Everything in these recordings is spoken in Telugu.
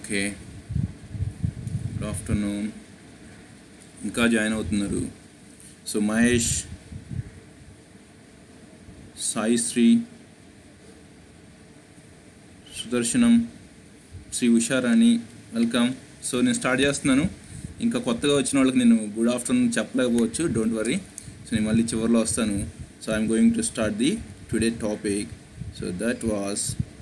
ఓకే గుడ్ ఆఫ్టర్నూన్ ఇంకా జాయిన్ అవుతున్నారు so Mahesh Sai Sri Sudarshanam Sri Usharani welcome so నేను స్టార్ట్ చేస్తున్నాను ఇంకా కొత్తగా వచ్చిన వాళ్ళకి నేను గుడ్ ఆఫ్టర్నూన్ చెప్పలేకపోవచ్చు డోంట్ వరీ సో నేను మళ్ళీ చివరిలో వస్తాను so I'm going to start the today topic so that was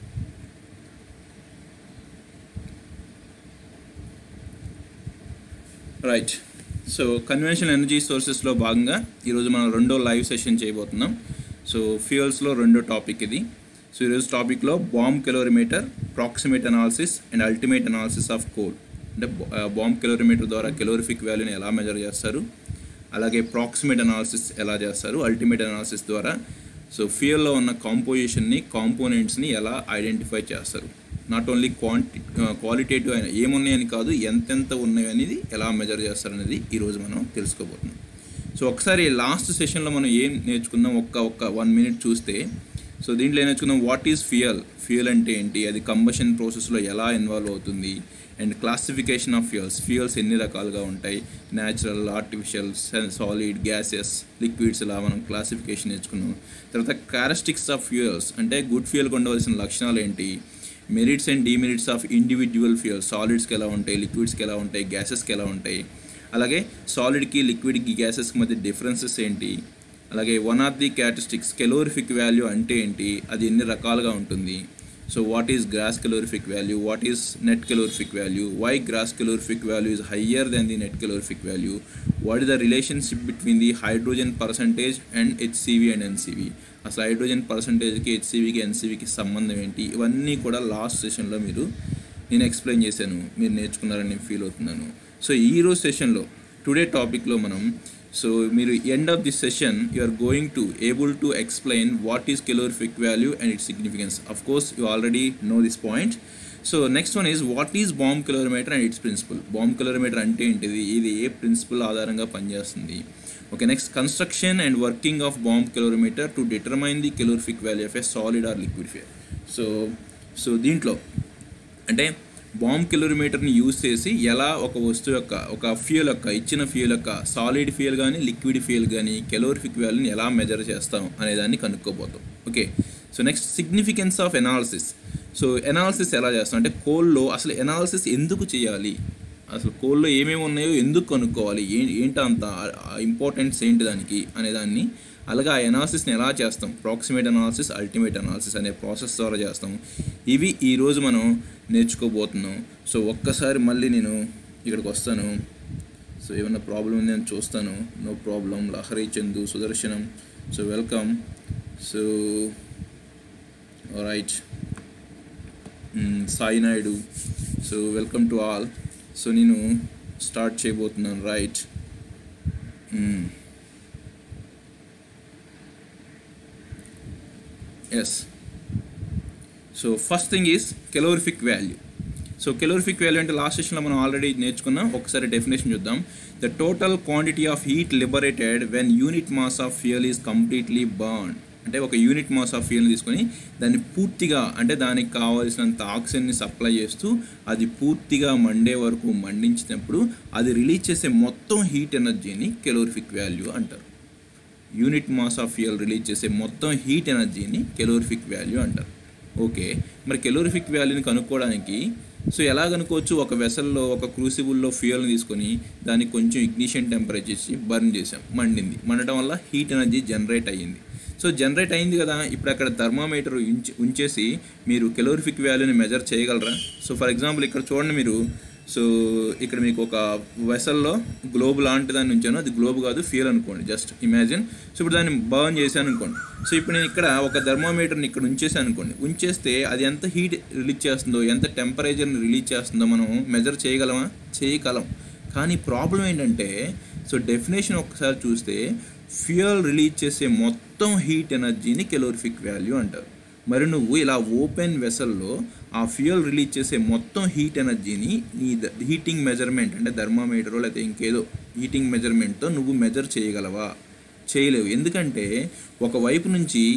right so conventional energy సోర్సెస్లో భాగంగా ఈరోజు మనం రెండో లైవ్ సెషన్ చేయబోతున్నాం సో ఫ్యూయల్స్లో రెండో టాపిక్ ఇది సో ఈరోజు టాపిక్లో bomb calorimeter proximate analysis and ultimate analysis of coal అంటే బాంబ్ కెలోరిమీటర్ ద్వారా కెలోరిఫిక్ వాల్యూని ఎలా మెజర్ చేస్తారు అలాగే ప్రాక్సిమేట్ అనాలిసిస్ ఎలా చేస్తారు అల్టిమేట్ అనాలిసిస్ ద్వారా సో ఫ్యూయల్లో ఉన్న కాంపోజిషన్ని కాంపోనెంట్స్ని ఎలా ఐడెంటిఫై చేస్తారు నాట్ ఓన్లీ క్వాంటి క్వాలిటేటివ్ అయిన ఏమున్నాయని కాదు ఎంతెంత ఉన్నాయి అనేది ఎలా మెజర్ చేస్తారనేది ఈరోజు మనం తెలుసుకోబోతున్నాం సో ఒకసారి లాస్ట్ సెషన్లో మనం ఏం నేర్చుకుందాం ఒక్క ఒక్క వన్ మినిట్ చూస్తే సో దీంట్లో ఏం నేర్చుకుందాం వాట్ ఈజ్ ఫ్యూయల్ ఫ్యూయల్ అంటే ఏంటి అది కంబషన్ ప్రాసెస్లో ఎలా ఇన్వాల్వ్ అవుతుంది and classification of fuels fuels ఎన్ని రకాలుగా ఉంటాయి natural artificial solid gases liquids ఇలా మనం క్లాసిఫికేషన్ నేర్చుకున్నాం తర్వాత క్యారెస్టిక్స్ ఆఫ్ ఫ్యూయల్స్ అంటే గుడ్ ఫ్యూయల్కి ఉండవలసిన లక్షణాలు ఏంటి merits and demerits of individual fuel సాలిడ్స్కి ఎలా ఉంటాయి లిక్విడ్స్కి ఎలా ఉంటాయి గ్యాసెస్కి ఎలా ఉంటాయి అలాగే సాలిడ్కి లిక్విడ్కి గ్యాసెస్కి మధ్య డిఫరెన్సెస్ ఏంటి అలాగే one of the characteristics calorific value అంటే ఏంటి అది ఎన్ని రకాలుగా ఉంటుంది so what is gross calorific value what is net calorific value why gross calorific value is higher than the net calorific value what is the relationship between the hydrogen percentage and HCV and NCV అసలు హైడ్రోజన్ పర్సంటేజ్కి హెచ్సివికి ఎన్సివికి సంబంధం ఏంటి ఇవన్నీ కూడా లాస్ట్ సెషన్లో మీరు నేను ఎక్స్ప్లెయిన్ చేశాను మీరు నేర్చుకున్నారని నేను ఫీల్ అవుతున్నాను సో ఈరోజు సెషన్లో టుడే టాపిక్లో మనం సో మీరు end of this session you are going to able to explain what is calorific value and its significance of course you already know this point so next one is what is bomb calorimeter and its principle bomb calorimeter అంటే ఏంటిది ఇది ఏ ప్రిన్సిపల్ ఆధారంగా పనిచేస్తుంది okay next construction and working of bomb calorimeter to determine the calorific value of a solid or liquid fear so so దీంట్లో అంటే బాంబ్ కిలోమీటర్ని యూజ్ చేసి ఎలా ఒక వస్తువు యొక్క ఒక ఫ్యూయల్ యొక్క ఇచ్చిన ఫ్యూయల్ యొక్క సాలిడ్ ఫ్యూయల్ కానీ లిక్విడ్ ఫ్యూయల్ కానీ కెలోరిఫిక్ వాల్యూని ఎలా మెజర్ చేస్తాం అనేదాన్ని కనుక్కోబోతాం okay so next significance of analysis so analysis ఎలా చేస్తాం అంటే కోల్లో అసలు ఎనాలిసిస్ ఎందుకు చేయాలి అసలు కోల్లో ఏమేమి ఉన్నాయో ఎందుకు కనుక్కోవాలి ఏ ఏంటి అంత ఇంపార్టెన్స్ ఏంటి దానికి అనేదాన్ని అలాగే ఆ ఎనాలిసిస్ని ఎలా చేస్తాం ప్రాక్సిమేట్ అనాలిసిస్ అల్టిమేట్ అనాలిసిస్ అనే ప్రాసెస్ ద్వారా చేస్తాం ఇవి ఈరోజు మనం నేర్చుకోబోతున్నాం సో ఒక్కసారి మళ్ళీ నేను ఇక్కడికి వస్తాను సో ఏమన్నా ప్రాబ్లం ఉంది అని చూస్తాను no problem Lahari Chandu Sudarshanam so welcome so right Sai Naidu so welcome to all so నేను స్టార్ట్ చేయబోతున్నాను right yes so first thing is calorific value so calorific value అంటే లాస్ట్ సెషన్లో మనం ఆల్రెడీ నేర్చుకున్నాం ఒకసారి డెఫినేషన్ చూద్దాం the total quantity of heat liberated when unit mass of fuel is completely burn అంటే ఒక యూనిట్ మాస్ ఆఫ్ ఫ్యూయల్ని తీసుకొని దాన్ని పూర్తిగా అంటే దానికి కావాల్సినంత ఆక్సిజన్ని సప్లై చేస్తూ అది పూర్తిగా మండే వరకు మండించినప్పుడు అది రిలీజ్ చేసే మొత్తం హీట్ ఎనర్జీని కెలోరిఫిక్ వాల్యూ అంటారు unit mass of fuel release చేసే మొత్తం హీట్ ఎనర్జీని కెలోరిఫిక్ వాల్యూ అంటారు ఓకే మరి కెలోరిఫిక్ వాల్యూని కనుక్కోవడానికి సో ఎలా కనుక్కోవచ్చు ఒక వెసల్లో ఒక క్రూసిబుల్లో ఫ్యూయల్ని తీసుకొని దానికి కొంచెం ఇగ్నిషన్ టెంపరేచర్ ఇచ్చి బర్న్ చేసాం మండింది మండటం వల్ల హీట్ ఎనర్జీ జనరేట్ అయ్యింది సో జనరేట్ అయింది కదా ఇప్పుడు అక్కడ థర్మామీటర్ ఉంచి ఉంచేసి మీరు కెలోరిఫిక్ వాల్యూని మెజర్ చేయగలరా సో ఫర్ ఎగ్జాంపుల్ ఇక్కడ చూడండి మీరు సో ఇక్కడ మీకు ఒక వెసల్లో గ్లోబ్ లాంటి దాన్ని ఉంచాను అది గ్లోబ్ కాదు ఫ్యూయల్ అనుకోండి జస్ట్ ఇమాజిన్ సో ఇప్పుడు దాన్ని బర్న్ చేశాను అనుకోండి సో ఇప్పుడు నేను ఇక్కడ ఒక థర్మోమీటర్ని ఇక్కడ ఉంచేసాను అనుకోండి ఉంచేస్తే అది ఎంత హీట్ రిలీజ్ చేస్తుందో ఎంత టెంపరేచర్ని రిలీజ్ చేస్తుందో మనం మెజర్ చేయగలమా చేయగలం కానీ ప్రాబ్లం ఏంటంటే సో డెఫినేషన్ ఒకసారి చూస్తే ఫ్యూయల్ రిలీజ్ చేసే మొత్తం హీట్ ఎనర్జీని కెలోరిఫిక్ వాల్యూ అంటారు మరి నువ్వు ఇలా ఓపెన్ వెసల్లో ఆ ఫ్యూయల్ రిలీజ్ చేసే మొత్తం హీట్ ఎనర్జీని నీ హీటింగ్ మెజర్మెంట్ అంటే థర్మామీటరో లేకపోతే ఇంకేదో హీటింగ్ మెజర్మెంట్తో నువ్వు మెజర్ చేయగలవా చేయలేవు ఎందుకంటే ఒకవైపు నుంచి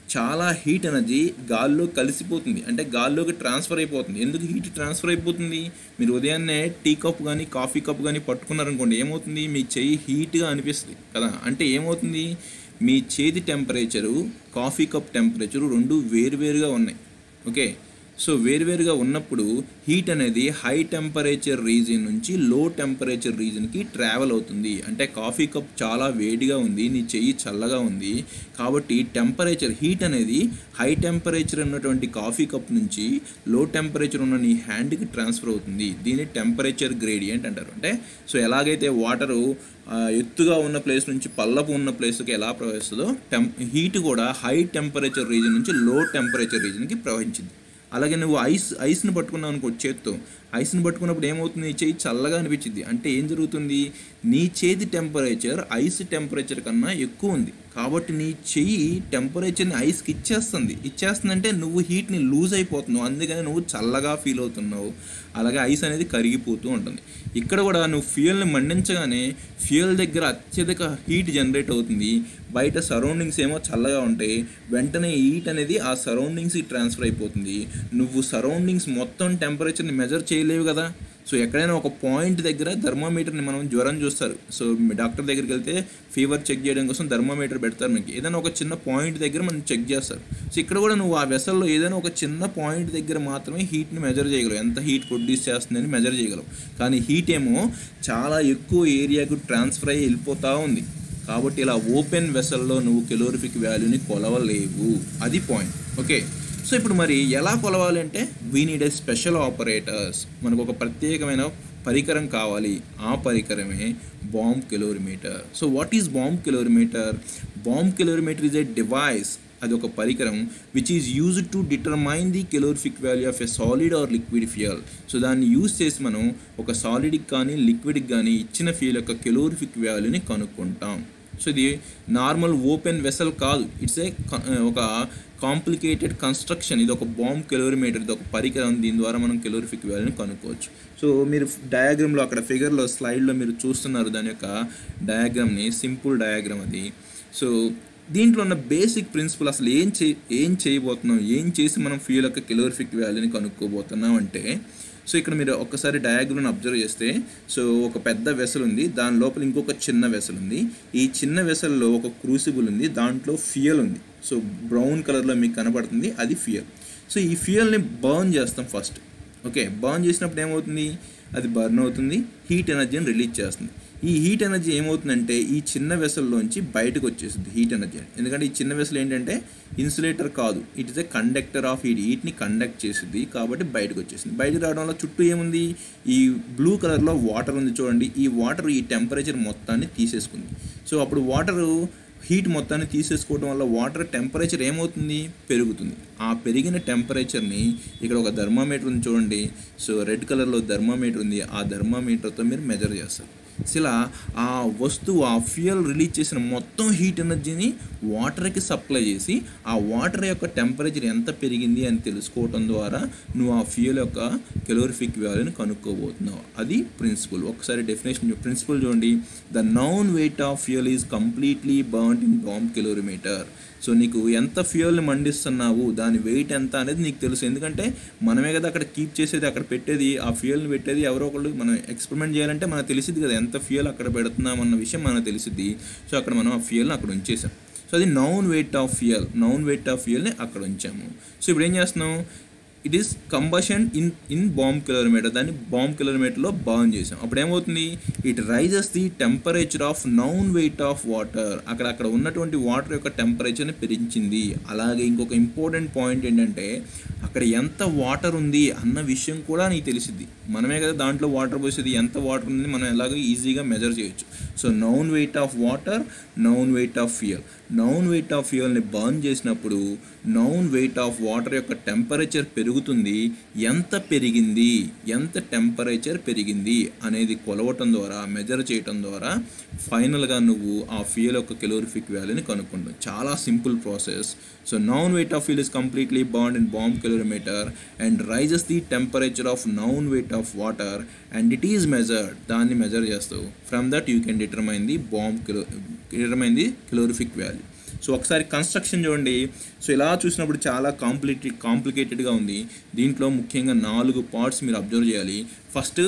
చాలా హీట్ ఎనర్జీ గాల్లో కలిసిపోతుంది అంటే గాల్లోకి ట్రాన్స్ఫర్ అయిపోతుంది ఎందుకు హీట్ ట్రాన్స్ఫర్ అయిపోతుంది మీరు ఉదయాన్నే టీ కప్ కానీ కాఫీ కప్ కానీ పట్టుకున్నారనుకోండి ఏమవుతుంది మీ చెయ్యి హీట్గా అనిపిస్తుంది కదా అంటే ఏమవుతుంది మీ చేతి టెంపరేచరు కాఫీ కప్ టెంపరేచరు రెండు వేరువేరుగా ఉన్నాయి ఓకే సో వేరువేరుగా ఉన్నప్పుడు హీట్ అనేది హై టెంపరేచర్ రీజన్ నుంచి లో టెంపరేచర్ రీజన్కి ట్రావెల్ అవుతుంది అంటే కాఫీ కప్ చాలా వేడిగా ఉంది నీ చెయ్యి చల్లగా ఉంది కాబట్టి టెంపరేచర్ హీట్ అనేది హై టెంపరేచర్ ఉన్నటువంటి కాఫీ కప్ నుంచి లో టెంపరేచర్ ఉన్న నీ హ్యాండ్కి ట్రాన్స్ఫర్ అవుతుంది దీన్ని టెంపరేచర్ గ్రేడియంట్ అంటారు అంటే సో ఎలాగైతే వాటరు ఆ, ఎత్తుగా ఉన్న ప్లేస్ నుంచి పల్లపు ఉన్న ప్లేస్కి ఎలా ప్రవహిస్తుందో టెం హీట్ కూడా హై టెంపరేచర్ రీజన్ నుంచి లో టెంపరేచర్ రీజన్కి ప్రవహించింది అలాగే నువ్వు ఐస్ ఐస్ని పట్టుకున్నావు అనుకో చేత్తో ఐస్ని పట్టుకున్నప్పుడు ఏమవుతుంది నీ చేయి చల్లగా అనిపించింది అంటే ఏం జరుగుతుంది నీ చేతి టెంపరేచర్ ఐస్ టెంపరేచర్ కన్నా ఎక్కువ ఉంది కాబట్టి నీ చెయ్యి టెంపరేచర్ని ఐస్కి ఇచ్చేస్తుంది ఇచ్చేస్తుందంటే నువ్వు హీట్ని లూజ్ అయిపోతున్నావు అందుకని నువ్వు చల్లగా ఫీల్ అవుతున్నావు అలాగే ఐస్ అనేది కరిగిపోతూ ఉంటుంది ఇక్కడ కూడా నువ్వు ఫ్యూయల్ని మండించగానే ఫ్యూయల్ దగ్గర అత్యధిక హీట్ జనరేట్ అవుతుంది బయట సరౌండింగ్స్ ఏమో చల్లగా ఉంటాయి వెంటనే హీట్ అనేది ఆ సరౌండింగ్స్కి ట్రాన్స్ఫర్ అయిపోతుంది నువ్వు సరౌండింగ్స్ మొత్తం టెంపరేచర్ని మెజర్ చేయలేవు కదా సో ఎక్కడైనా ఒక పాయింట్ దగ్గర థర్మోమీటర్ని మనం జ్వరం చూస్తారు సో మీ డాక్టర్ దగ్గరికి వెళ్తే ఫీవర్ చెక్ చేయడం కోసం థర్మోమీటర్ పెడతారు మీకు ఏదైనా ఒక చిన్న పాయింట్ దగ్గర మనం చెక్ చేస్తారు సో ఇక్కడ కూడా నువ్వు ఆ వెసల్లో ఏదైనా ఒక చిన్న పాయింట్ దగ్గర మాత్రమే హీట్ని మెజర్ చేయగలవు ఎంత హీట్ ప్రొడ్యూస్ చేస్తుందని మెజర్ చేయగలవు కానీ హీట్ ఏమో చాలా ఎక్కువ ఏరియాకు ట్రాన్స్ఫర్ అయ్యి వెళ్ళిపోతూ ఉంది కాబట్టి ఇలా ఓపెన్ వెసల్లో నువ్వు కెలోరిఫిక్ వాల్యూని కొలవలేవు అది పాయింట్ ఓకే సో ఇప్పుడు మరి ఎలా కొలవాలి అంటే we need a special operators మనకు ఒక ప్రత్యేకమైన పరికరం కావాలి ఆ పరికరమే bomb calorimeter so what is bomb calorimeter bomb calorimeter is a device అది ఒక పరికరం which is use to determine the calorific value of a solid or liquid fuel so దాన్ని యూజ్ చేసి మనం ఒక సాలిడ్కి కానీ లిక్విడ్కి కానీ ఇచ్చిన ఫ్యూయల్ యొక్క కెలోరిఫిక్ వాల్యూని కనుక్కుంటాం సో ఇది నార్మల్ ఓపెన్ వెసల్ కాదు ఇట్స్ ఏ ఒక కాంప్లికేటెడ్ కన్స్ట్రక్షన్ ఇది ఒక బాంబ్ కెలోరిమీటర్ ఇది ఒక పరికరం దీని ద్వారా మనం కెలోరిఫిక్ వాల్యూని కనుక్కోవచ్చు సో మీరు డయాగ్రామ్లో అక్కడ ఫిగర్లో స్లైడ్లో మీరు చూస్తున్నారు దాని యొక్క డయాగ్రామ్ని సింపుల్ డయాగ్రామ్ అది సో దీంట్లో ఉన్న బేసిక్ ప్రిన్సిపల్ అసలు ఏం చే ఏం చేయబోతున్నాం ఏం చేసి మనం ఫ్యూల్ యొక్క కెలోరిఫిక్ వాల్యూని కనుక్కోబోతున్నాం అంటే సో ఇక్కడ మీరు ఒక్కసారి డయాగ్రామ్ని అబ్జర్వ్ చేస్తే సో ఒక పెద్ద వెసల్ ఉంది దాని లోపల ఇంకొక చిన్న వెసల్ ఉంది ఈ చిన్న వెసల్లో ఒక క్రూసిబుల్ ఉంది దాంట్లో ఫ్యూయల్ ఉంది సో బ్రౌన్ కలర్లో మీకు కనబడుతుంది అది ఫ్యూయల్ సో ఈ ఫ్యూయల్ని బర్న్ చేస్తాం ఫస్ట్ ఓకే బర్న్ చేసినప్పుడు ఏమవుతుంది అది బర్న్ అవుతుంది హీట్ ఎనర్జీని రిలీజ్ చేస్తుంది ఈ హీట్ ఎనర్జీ ఏమవుతుందంటే ఈ చిన్న వెసల్లోంచి బయటకు వచ్చేస్తుంది హీట్ ఎనర్జీ ఎందుకంటే ఈ చిన్న వెసల్ ఏంటంటే ఇన్సులేటర్ కాదు it is a conductor of heat హీట్ని కండక్ట్ చేసింది కాబట్టి బయటకు వచ్చేసింది బయటకు రావడం వల్ల చుట్టూ ఏముంది ఈ బ్లూ కలర్లో వాటర్ ఉంది చూడండి ఈ వాటర్ ఈ టెంపరేచర్ మొత్తాన్ని తీసేసుకుంది సో అప్పుడు వాటరు హీట్ మొత్తాన్ని తీసేసుకోవడం వల్ల వాటర్ టెంపరేచర్ ఏమవుతుంది పెరుగుతుంది ఆ పెరిగిన టెంపరేచర్ని ఇక్కడ ఒక థర్మామీటర్ ఉంది చూడండి సో రెడ్ కలర్లో థర్మామీటర్ ఉంది ఆ థర్మామీటర్తో మీరు మెజర్ చేస్తారు సో ఇలా ఆ వస్తువు ఆ ఫ్యూయల్ రిలీజ్ చేసిన మొత్తం హీట్ ఎనర్జీని వాటర్కి సప్లై చేసి ఆ వాటర్ యొక్క టెంపరేచర్ ఎంత పెరిగింది అని తెలుసుకోవటం ద్వారా నువ్వు ఆ ఫ్యూయల్ యొక్క కెలోరిఫిక్ వాల్యూని కనుక్కోబోతున్నావు అది ప్రిన్సిపల్ ఒకసారి డెఫినేషన్ ప్రిన్సిపల్ చూడండి the known weight of fuel is completely burn in bomb calorimeter so నీకు ఎంత ఫ్యూయల్ని మండిస్తున్నావు దాని వెయిట్ ఎంత అనేది నీకు తెలుసు ఎందుకంటే మనమే కదా అక్కడ కీప్ చేసేది అక్కడ పెట్టేది ఆ ఫ్యూయల్ని పెట్టేది ఎవరో ఒకళ్ళు మనం ఎక్స్పెరిమెంట్ చేయాలంటే మనకు తెలిసింది కదా ఎంత ఫ్యూయల్ అక్కడ పెడుతున్నాం అన్న విషయం మనకు తెలిసింది సో అక్కడ మనం ఆ ఫ్యూయల్ని అక్కడ ఉంచేసాం సో అది known weight of fuel known weight of ఫ్యూయల్ని అక్కడ ఉంచాము సో ఇప్పుడు ఏం చేస్తున్నాం it is combustion in in bomb calorimeter దాన్ని బాంబ్ కిలోమీటర్లో బర్న్ చేసాం అప్పుడు ఏమవుతుంది it rises the temperature of known weight of water అక్కడ అక్కడ ఉన్నటువంటి వాటర్ యొక్క టెంపరేచర్ని పెంచింది అలాగే ఇంకొక ఇంపార్టెంట్ పాయింట్ ఏంటంటే అక్కడ ఎంత వాటర్ ఉంది అన్న విషయం కూడా నీకు తెలిసిద్ది మనమే కదా దాంట్లో వాటర్ పోసేది ఎంత వాటర్ ఉంది మనం ఎలాగో ఈజీగా మెజర్ చేయొచ్చు so known weight of water known weight of fuel known weight of ఫ్యూయల్ని బర్న్ చేసినప్పుడు నౌన్ వెయిట్ ఆఫ్ వాటర్ యొక్క టెంపరేచర్ పెరుగుతుంది ఎంత పెరిగింది ఎంత టెంపరేచర్ పెరిగింది అనేది కొలవటం ద్వారా మెజర్ చేయటం ద్వారా ఫైనల్గా నువ్వు ఆ ఫ్యూయల్ యొక్క కెలోరిఫిక్ వాల్యూని కనుక్కుంటావు చాలా simple process so known weight of fuel is completely burned in bomb calorimeter and rises the temperature of known weight of water and it is measured దాన్ని మెజర్ చేస్తావు from that you can determine the bomb kilo determine the calorific value so ఒకసారి కన్స్ట్రక్షన్ చూడండి సో ఇలా చూసినప్పుడు చాలా కాంప్లికేటెడ్ కాంప్లికేటెడ్గా ఉంది దీంట్లో ముఖ్యంగా నాలుగు పార్ట్స్ మీరు అబ్జర్వ్ చేయాలి ఫస్ట్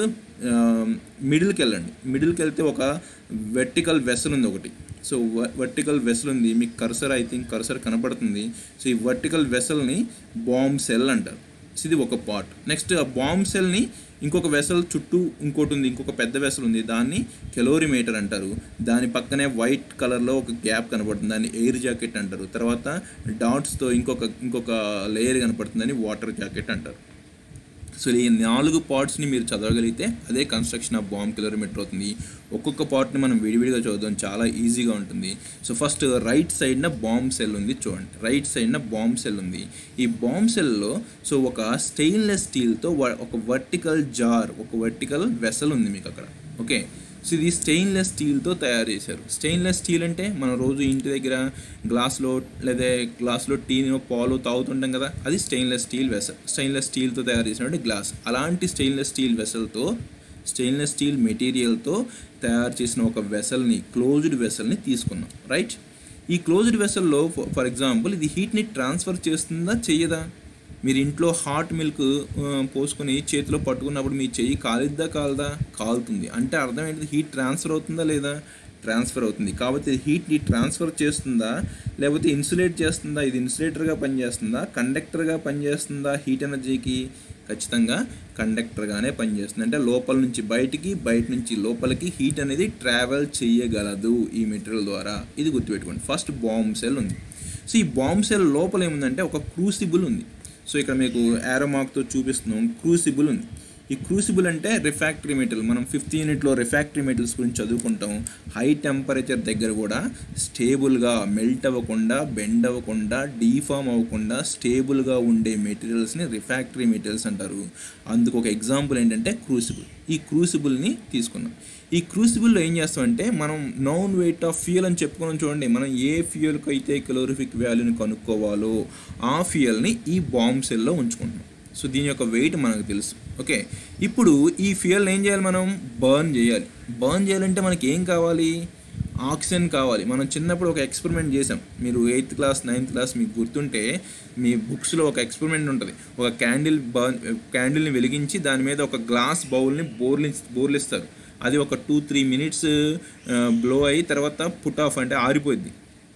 మిడిల్కి వెళ్ళండి మిడిల్కి వెళ్తే ఒక వెర్టికల్ వెసల్ ఉంది ఒకటి సో వర్టికల్ వెసల్ ఉంది మీకు కర్సర్ ఐ థింక్ కర్సర్ కనపడుతుంది సో ఈ వర్టికల్ వెసల్ని బాంబ్ సెల్ అంటారు సో ఇది ఒక పార్ట్ నెక్స్ట్ ఆ బాంబ్ సెల్ని ఇంకొక వెసల్ చుట్టూ ఇంకోటి ఉంది ఇంకొక పెద్ద వెసల్ ఉంది దాన్ని కెలోరిమీటర్ అంటారు దాని పక్కనే వైట్ కలర్లో ఒక గ్యాప్ కనపడుతుంది దాన్ని ఎయిర్ జాకెట్ అంటారు తర్వాత డాట్స్తో ఇంకొక ఇంకొక లేయర్ కనపడుతుందని వాటర్ జాకెట్ అంటారు సో ఈ నాలుగు పార్ట్స్ని మీరు చదవగలిగితే అదే కన్స్ట్రక్షన్ ఆఫ్ బాంబ్ కిలోమీటర్ అవుతుంది ఒక్కొక్క పార్ట్ని మనం విడివిడిగా చదువుదాం చాలా ఈజీగా ఉంటుంది సో ఫస్ట్ రైట్ సైడ్న బాంబ్ సెల్ ఉంది చూడండి రైట్ సైడ్న బాంబ్ సెల్ ఉంది ఈ బాంబ్ సెల్లో సో ఒక స్టెయిన్లెస్ స్టీల్తో ఒక వర్టికల్ జార్ ఒక వర్టికల్ వెసల్ ఉంది మీకు అక్కడ ఓకే సో ఇది స్టెయిన్లెస్ స్టీల్తో తయారు చేశారు స్టెయిన్లెస్ స్టీల్ అంటే మనం రోజు ఇంటి దగ్గర గ్లాస్లో లేదా గ్లాస్లో టీనో పాలు తాగుతుంటాం కదా అది స్టెయిన్లెస్ స్టీల్ వెసల్ స్టెయిన్లెస్ స్టీల్తో తయారు చేసినటువంటి గ్లాస్ అలాంటి స్టెయిన్లెస్ స్టీల్ వెసల్తో స్టెయిన్లెస్ స్టీల్ మెటీరియల్తో తయారు చేసిన ఒక వెసల్ని క్లోజ్డ్ వెసల్ని తీసుకున్నాం రైట్ ఈ క్లోజ్డ్ వెసల్లో ఫర్ ఎగ్జాంపుల్ ఇది హీట్ని ట్రాన్స్ఫర్ చేస్తుందా చెయ్యదా మీరు ఇంట్లో హాట్ మిల్క్ పోసుకొని చేతిలో పట్టుకున్నప్పుడు మీ చెయ్యి కాలిద్దా కాలదా కాలుతుంది అంటే అర్థం ఏంటిది హీట్ ట్రాన్స్ఫర్ అవుతుందా లేదా ట్రాన్స్ఫర్ అవుతుంది కాబట్టి హీట్ని ట్రాన్స్ఫర్ చేస్తుందా లేకపోతే ఇన్సులేట్ చేస్తుందా ఇది ఇన్సులేటర్గా పనిచేస్తుందా కండక్టర్గా పనిచేస్తుందా హీట్ ఎనర్జీకి ఖచ్చితంగా కండక్టర్గానే పనిచేస్తుంది అంటే లోపల నుంచి బయటికి బయట నుంచి లోపలికి హీట్ అనేది ట్రావెల్ చేయగలదు ఈ మెటీరియల్ ద్వారా ఇది గుర్తుపెట్టుకోండి ఫస్ట్ బాంబ్ సెల్ ఉంది సో ఈ బాంబ్ సెల్ లోపల ఏముందంటే ఒక క్రూసిబుల్ ఉంది సో ఇక్కడ మీకు యారోమార్క్తో చూపిస్తున్నాం క్రూసిబుల్ ఉంది ఈ క్రూసిబుల్ అంటే రిఫాక్టరీ మెటీరియల్ మనం ఫిఫ్త్ యూనిట్లో రిఫాక్టరీ మెటీరియల్స్ గురించి చదువుకుంటాం హై టెంపరేచర్ దగ్గర కూడా స్టేబుల్గా మెల్ట్ అవ్వకుండా బెండ్ అవ్వకుండా డీఫామ్ అవ్వకుండా స్టేబుల్గా ఉండే మెటీరియల్స్ని రిఫాక్టరీ మెటీరియల్స్ అంటారు అందుకు ఒక ఎగ్జాంపుల్ ఏంటంటే క్రూసిబుల్ ఈ క్రూసిబుల్ని తీసుకున్నాం ఈ క్రూసిబుల్లో ఏం చేస్తామంటే మనం నౌన్ వెయిట్ ఆఫ్ ఫ్యూయల్ అని చెప్పుకున్నాం చూడండి మనం ఏ ఫ్యూయల్కి అయితే కెలోరిఫిక్ వాల్యూని కనుక్కోవాలో ఆ ఫ్యూయల్ని ఈ బాంబ్ సెల్లో ఉంచుకుంటున్నాం సో దీని యొక్క వెయిట్ మనకు తెలుసు ఓకే ఇప్పుడు ఈ ఫ్యూయల్ని ఏం చేయాలి మనం బర్న్ చేయాలి బర్న్ చేయాలంటే మనకి ఏం కావాలి ఆక్సిజన్ కావాలి మనం చిన్నప్పుడు ఒక ఎక్స్పెరిమెంట్ చేసాం మీరు ఎయిత్ క్లాస్ నైన్త్ క్లాస్ మీకు గుర్తుంటే మీ బుక్స్లో ఒక ఎక్స్పెరిమెంట్ ఉంటుంది ఒక క్యాండిల్ బర్న్ క్యాండిల్ని వెలిగించి దాని మీద ఒక గ్లాస్ బౌల్ని బోర్లి బోర్లిస్తారు అది ఒక టూ త్రీ మినిట్స్ బ్లో అయ్యి తర్వాత పుట్ ఆఫ్ అంటే ఆరిపోద్ది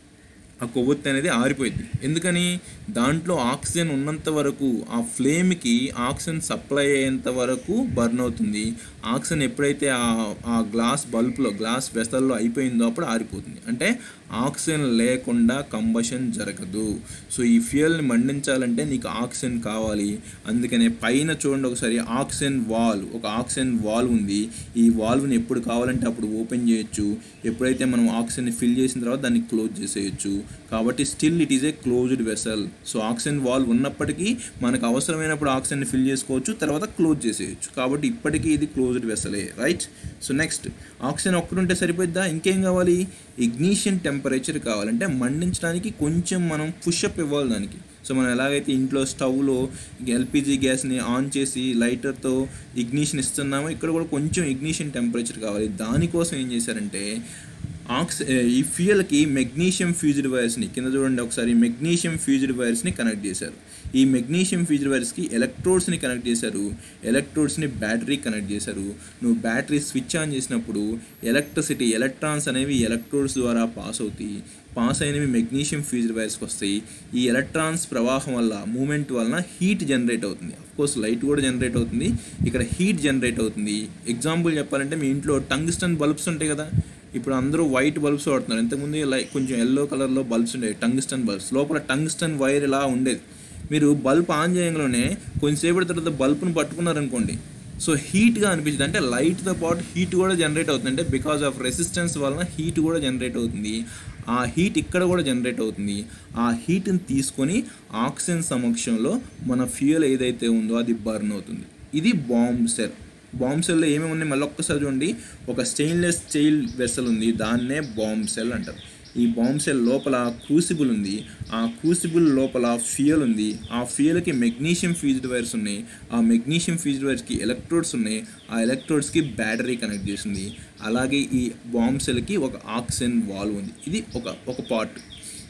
ఆ కొవ్వొత్తి అనేది ఆరిపోయింది ఎందుకని దాంట్లో ఆక్సిజన్ ఉన్నంత వరకు ఆ ఫ్లేమ్కి ఆక్సిజన్ సప్లై అయ్యేంత వరకు బర్న్ అవుతుంది ఆక్సిజన్ ఎప్పుడైతే ఆ ఆ గ్లాస్ బల్బ్లో గ్లాస్ వెసల్లో అయిపోయిందో అప్పుడు ఆరిపోతుంది అంటే ఆక్సిజన్ లేకుండా కంబషన్ జరగదు సో ఈ ఫ్యూయల్ని మండించాలంటే నీకు ఆక్సిజన్ కావాలి అందుకనే పైన చూడండి ఒకసారి ఆక్సిజన్ వాల్వ్ ఒక ఆక్సిజన్ వాల్వ్ ఉంది ఈ వాల్వ్ని ఎప్పుడు కావాలంటే అప్పుడు ఓపెన్ చేయొచ్చు ఎప్పుడైతే మనం ఆక్సిజన్ని ఫిల్ చేసిన తర్వాత దాన్ని క్లోజ్ చేసేయచ్చు కాబట్టి still it is a closed vessel so oxygen valve ఉన్నప్పటికీ మనకు అవసరమైనప్పుడు ఆక్సిజన్ని ఫిల్ చేసుకోవచ్చు తర్వాత క్లోజ్ చేసేయచ్చు కాబట్టి ఇప్పటికీ ఇది క్లోజ్డ్ వెసలే రైట్ సో నెక్స్ట్ ఆక్సిజన్ ఒక్కడుంటే సరిపోద్దా ఇంకేం కావాలి ఇగ్నిషన్ టెంపరేచర్ కావాలంటే మండించడానికి కొంచెం మనం పుషప్ ఇవ్వాలి దానికి సో మనం ఎలాగైతే ఇంట్లో స్టవ్లో ఎల్పిజి గ్యాస్ని ఆన్ చేసి లైటర్తో ఇగ్నిషన్ ఇస్తున్నామో ఇక్కడ కూడా కొంచెం ఇగ్నిషన్ టెంపరేచర్ కావాలి దానికోసం ఏం చేశారంటే ఆక్సి ఈ ఫ్యూయల్కి మెగ్నీషియం ఫ్యూజ్డ్ వైర్స్ని కింద చూడండి ఒకసారి మెగ్నీషియం ఫ్యూజ్డ్ వైర్స్ని కనెక్ట్ చేశారు ఈ మెగ్నీషియం ఫ్యూజ్డ్ వైర్స్కి ఎలక్ట్రోడ్స్ని కనెక్ట్ చేశారు ఎలక్ట్రోడ్స్ని బ్యాటరీ కనెక్ట్ చేశారు నువ్వు బ్యాటరీ స్విచ్ ఆన్ చేసినప్పుడు ఎలక్ట్రిసిటీ ఎలక్ట్రాన్స్ అనేవి ఎలక్ట్రోడ్స్ ద్వారా పాస్ అవుతాయి పాస్ అయినవి మెగ్నీషియం ఫ్యూజ్డ్ వైర్స్కి వస్తాయి ఈ ఎలక్ట్రాన్స్ ప్రవాహం వల్ల మూమెంట్ వలన హీట్ జనరేట్ అవుతుంది కోర్స్ లైట్ కూడా జనరేట్ అవుతుంది ఇక్కడ హీట్ జనరేట్ అవుతుంది ఎగ్జాంపుల్ చెప్పాలంటే మీ ఇంట్లో టంగ్స్టన్ బల్బ్స్ ఉంటాయి కదా ఇప్పుడు అందరూ వైట్ బల్బ్స్ వాడుతున్నారు ఇంతకుముందు లైక్ కొంచెం ఎల్లో కలర్లో బల్బ్స్ ఉండేవి టంగ్స్టన్ బల్బ్స్ లోపల టంగ్స్టన్ వైర్ ఇలా ఉండేది మీరు బల్బ్ ఆన్ చేయడంలోనే కొంచెంసేపటి తర్వాత బల్బ్ను పట్టుకున్నారనుకోండి సో హీట్గా అనిపించింది అంటే లైట్తో పాటు హీట్ కూడా జనరేట్ అవుతుంది అంటే బికాస్ ఆఫ్ రెసిస్టెన్స్ వలన హీట్ కూడా జనరేట్ అవుతుంది ఆ హీట్ ఇక్కడ కూడా జనరేట్ అవుతుంది ఆ హీట్ని తీసుకొని ఆక్సిజన్ సమక్షంలో మన ఫ్యూయల్ ఏదైతే ఉందో అది బర్న్ అవుతుంది ఇది బాంబ్ సెల్ బాంబ్ సెల్లో ఏమేమి ఉన్నాయి మళ్ళీ ఒక్కసారి చూడండి ఒక స్టెయిన్లెస్ స్టీల్ వెసల్ ఉంది దాన్నే బాంబ్ సెల్ అంటారు ఈ బాంబ్ సెల్ లోపల క్రూసిబుల్ ఉంది ఆ క్రూసిబుల్ లోపల ఫ్యూయల్ ఉంది ఆ ఫ్యూయల్కి మెగ్నీషియం ఫ్యూజ్డ్ వైర్స్ ఉన్నాయి ఆ మెగ్నీషియం ఫ్యూజ్డ్ వైర్స్కి ఎలక్ట్రోడ్స్ ఉన్నాయి ఆ ఎలక్ట్రోడ్స్కి బ్యాటరీ కనెక్ట్ చేసింది అలాగే ఈ బాంబ్ సెల్కి ఒక ఆక్సిజన్ వాల్వ్ ఉంది ఇది ఒక ఒక పార్ట్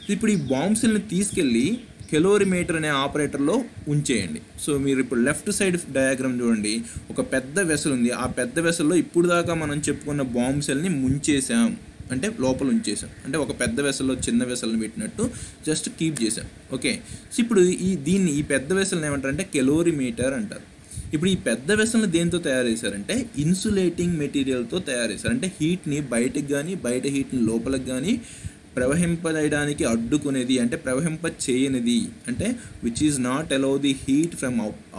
ఇప్పుడు ఈ బాంబ్ సెల్ని తీసుకెళ్ళి కెలోరిమీటర్ అనే ఆపరేటర్లో ఉంచేయండి సో మీరు ఇప్పుడు లెఫ్ట్ సైడ్ డయాగ్రామ్ చూడండి ఒక పెద్ద వెసల్ ఉంది ఆ పెద్ద వెసల్లో ఇప్పుడు దాకా మనం చెప్పుకున్న బాంబ్ సెల్ని ముంచేసాం అంటే లోపల ఉంచేసాం అంటే ఒక పెద్ద వెసల్లో చిన్న వెసల్ని పెట్టినట్టు జస్ట్ కీప్ చేసాం ఓకే సో ఇప్పుడు ఈ దీన్ని ఈ పెద్ద వెసల్ని ఏమంటారంటే కెలోరిమీటర్ అంటారు ఇప్పుడు ఈ పెద్ద వెసల్ని దేంతో తయారు చేశారంటే ఇన్సులేటింగ్ మెటీరియల్తో తయారు చేశారు అంటే హీట్ని బయటకు కానీ బయట హీట్ని లోపలికి కానీ ప్రవహింపజేయడానికి అడ్డుకునేది అంటే ప్రవహింప చేయనిది అంటే which is not allow the heat from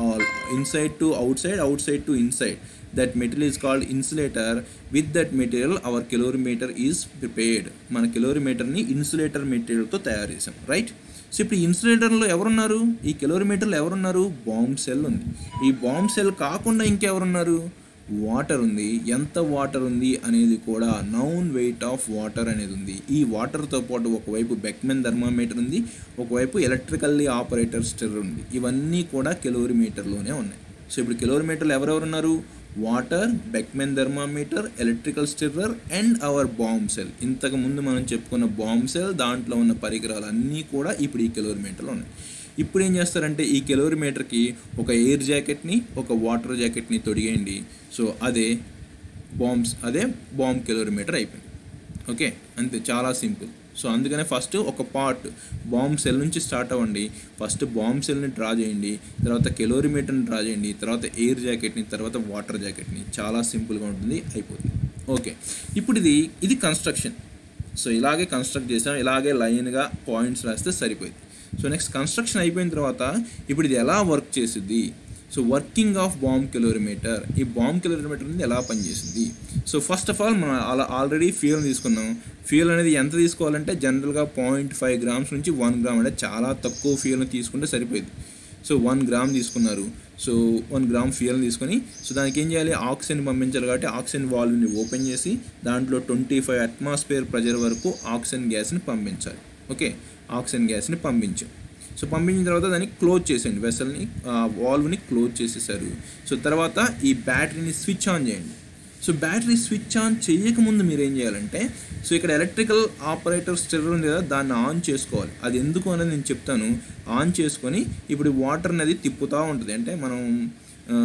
inside to outside outside to inside that material is called insulator with that material our kilometre is prepared మన కిలోమీటర్ని ఇన్సులేటర్ మెటీరియల్తో తయారు చేసాం రైట్ సో ఇప్పుడు ఇన్సులేటర్లో ఎవరున్నారు ఈ కిలోమీటర్లో ఎవరున్నారు బాంబ్ సెల్ ఉంది ఈ బాంబ్ సెల్ కాకుండా ఇంకెవరున్నారు వాటర్ ఉంది ఎంత వాటర్ ఉంది అనేది కూడా నౌన్ వెయిట్ ఆఫ్ వాటర్ అనేది ఉంది ఈ వాటర్తో పాటు ఒకవైపు బెక్మెన్ థర్మామీటర్ ఉంది ఒకవైపు ఎలక్ట్రికల్లీ ఆపరేటర్ స్టిర్ ఉంది ఇవన్నీ కూడా కిలోమీటర్లోనే ఉన్నాయి సో ఇప్పుడు కిలోమీటర్లు ఎవరెవరు ఉన్నారు water Beckmann thermometer electrical stirrer and our bomb cell ఇంతకు ముందు మనం చెప్పుకున్న బాంబ్ సెల్ దాంట్లో ఉన్న పరికరాలు అన్నీ కూడా ఇప్పుడు ఈ కిలోమీటర్లో ఉన్నాయి ఇప్పుడు ఏం చేస్తారంటే ఈ కిలోమీటర్కి ఒక ఎయిర్ జాకెట్ని ఒక వాటర్ జాకెట్ని తొడిగేయండి సో అదే బాంబ్స్ అదే బాంబ్ కిలోమీటర్ అయిపోయింది ఓకే అంతే చాలా సింపుల్ సో అందుకనే ఫస్ట్ ఒక పార్ట్ బాంబ్ సెల్ నుంచి స్టార్ట్ అవ్వండి ఫస్ట్ బాంబ్ సెల్ని డ్రా చేయండి తర్వాత కెలోరిమీటర్ని డ్రా చేయండి తర్వాత ఎయిర్ జాకెట్ని తర్వాత వాటర్ జాకెట్ని చాలా సింపుల్గా ఉంటుంది అయిపోతుంది ఓకే ఇప్పుడు ఇది ఇది కన్స్ట్రక్షన్ సో ఇలాగే కన్స్ట్రక్ట్ చేసాం ఇలాగే లైన్గా పాయింట్స్ రాస్తే సరిపోయింది సో నెక్స్ట్ కన్స్ట్రక్షన్ అయిపోయిన తర్వాత ఇప్పుడు ఇది ఎలా వర్క్ చేస్తుంది so working of bomb kilometre ఈ బాంబ్ కిలోమీటర్ అనేది ఎలా పనిచేసింది సో ఫస్ట్ ఆఫ్ ఆల్ మనం అలా ఆల్రెడీ ఫ్యూయల్ తీసుకున్నాం ఫ్యూయల్ అనేది ఎంత తీసుకోవాలంటే జనరల్గా పాయింట్ ఫైవ్ గ్రామ్స్ నుంచి వన్ గ్రామ్ అంటే చాలా తక్కువ ఫ్యూయల్ని తీసుకుంటే సరిపోయింది సో వన్ గ్రామ్ తీసుకున్నారు సో వన్ గ్రామ్ ఫ్యూయల్ తీసుకొని సో దానికి ఏం చేయాలి ఆక్సిజన్ పంపించాలి కాబట్టి ఆక్సిజన్ వాల్వ్ని ఓపెన్ చేసి దాంట్లో ట్వంటీ ఫైవ్ అట్మాస్ఫియర్ ప్రెజర్ వరకు ఆక్సిజన్ గ్యాస్ని పంపించాలి ఓకే ఆక్సిజన్ గ్యాస్ని పంపించాం సో పంపించిన తర్వాత దాన్ని క్లోజ్ చేసేయండి వెసల్ని వాల్వ్ని క్లోజ్ చేసేసారు సో తర్వాత ఈ బ్యాటరీని స్విచ్ ఆన్ చేయండి సో బ్యాటరీ స్విచ్ ఆన్ చేయకముందు మీరు ఏం చేయాలంటే సో ఇక్కడ ఎలక్ట్రికల్ ఆపరేటర్ స్టిర్ ఉంది కదా దాన్ని ఆన్ చేసుకోవాలి అది ఎందుకు అనేది నేను చెప్తాను ఆన్ చేసుకొని ఇప్పుడు వాటర్ అనేది తిప్పుతూ ఉంటుంది అంటే మనం ఆ,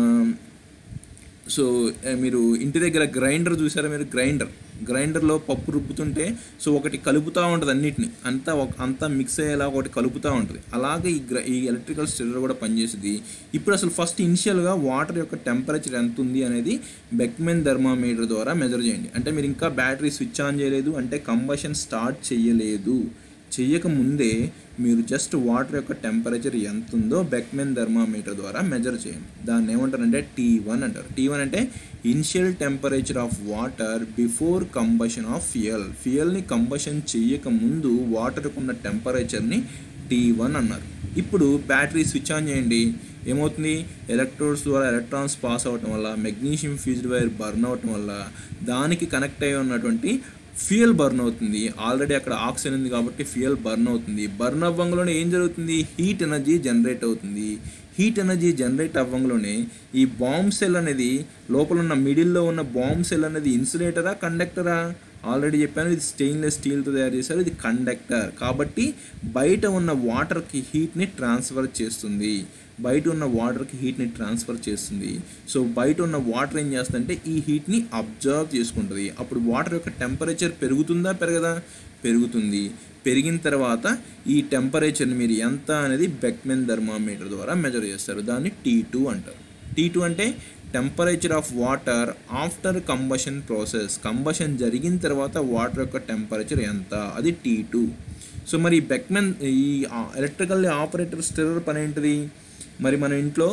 సో ఏ, మీరు ఇంటి దగ్గర గ్రైండర్ చూసారా మీరు గ్రైండర్ గ్రైండర్లో పప్పు రుబ్బుతుంటే సో ఒకటి కలుపుతూ ఉంటుంది అన్నిటిని అంతా ఒక అంతా మిక్స్ అయ్యేలా ఒకటి కలుపుతూ ఉంటుంది అలాగే ఈ గ్ర ఈ ఎలక్ట్రికల్ స్టిల్లర్ కూడా పనిచేస్తుంది ఇప్పుడు అసలు ఫస్ట్ ఇనిషియల్గా వాటర్ యొక్క టెంపరేచర్ ఎంత ఉంది అనేది బెక్మెన్ థర్మామీటర్ ద్వారా మెజర్ చేయండి అంటే మీరు ఇంకా బ్యాటరీ స్విచ్ ఆన్ చేయలేదు అంటే కంబషన్ స్టార్ట్ చేయలేదు చెయ్యక ముందే మీరు జస్ట్ వాటర్ యొక్క టెంపరేచర్ ఎంత ఉందో బెక్మెన్ థర్మామీటర్ ద్వారా మెజర్ చేయండి దాన్ని ఏమంటారంటే టీ వన్ అంటారు టీ వన్ అంటే initial temperature of water before combustion of fuel ఫియల్ని కంబషన్ చెయ్యక ముందు వాటర్కు ఉన్న టెంపరేచర్ని టీ వన్ అన్నారు ఇప్పుడు బ్యాటరీ స్విచ్ ఆన్ చేయండి ఏమవుతుంది ఎలక్ట్రోడ్స్ ద్వారా ఎలక్ట్రాన్స్ పాస్ అవ్వటం వల్ల మెగ్నీషియం ఫ్యూజ్డ్ వైర్ బర్న్ అవ్వటం వల్ల దానికి కనెక్ట్ అయి ఉన్నటువంటి ఫ్యూయల్ బర్న్ అవుతుంది ఆల్రెడీ అక్కడ ఆక్సిజన్ ఉంది కాబట్టి ఫ్యూయల్ బర్న్ అవుతుంది బర్న్ అవ్వంలోనే ఏం జరుగుతుంది హీట్ ఎనర్జీ జనరేట్ అవుతుంది హీట్ ఎనర్జీ జనరేట్ అవ్వంలోనే ఈ బాంబ్ సెల్ అనేది లోపల ఉన్న మిడిల్లో ఉన్న బాంబ్ సెల్ అనేది ఇన్సులేటరా కండక్టరా ఆల్రెడీ చెప్పాను ఇది స్టెయిన్లెస్ స్టీల్తో తయారు చేశారు ఇది కండక్టర్ కాబట్టి బయట ఉన్న వాటర్కి హీట్ని ట్రాన్స్ఫర్ చేస్తుంది బయట ఉన్న వాటర్కి హీట్ని ట్రాన్స్ఫర్ చేస్తుంది సో బయట ఉన్న వాటర్ ఏం చేస్తుందంటే ఈ హీట్ని అబ్జర్వ్ చేసుకుంటుంది అప్పుడు వాటర్ యొక్క టెంపరేచర్ పెరుగుతుందా పెరగదా పెరుగుతుంది పెరిగిన తర్వాత ఈ టెంపరేచర్ని మీరు ఎంత అనేది బెక్మెన్ థర్మామీటర్ ద్వారా మెజర్ చేస్తారు దాన్ని టీ టూ అంటారు టీ టూ అంటే temperature of water after combustion process combustion జరిగిన తర్వాత వాటర్ యొక్క టెంపరేచర్ ఎంత అది టీ టూ సో మరి బెక్మెన్ ఈ ఎలక్ట్రికల్ ఆపరేటర్ స్టిరర్ పని ఏంటిది మరి మన ఇంట్లో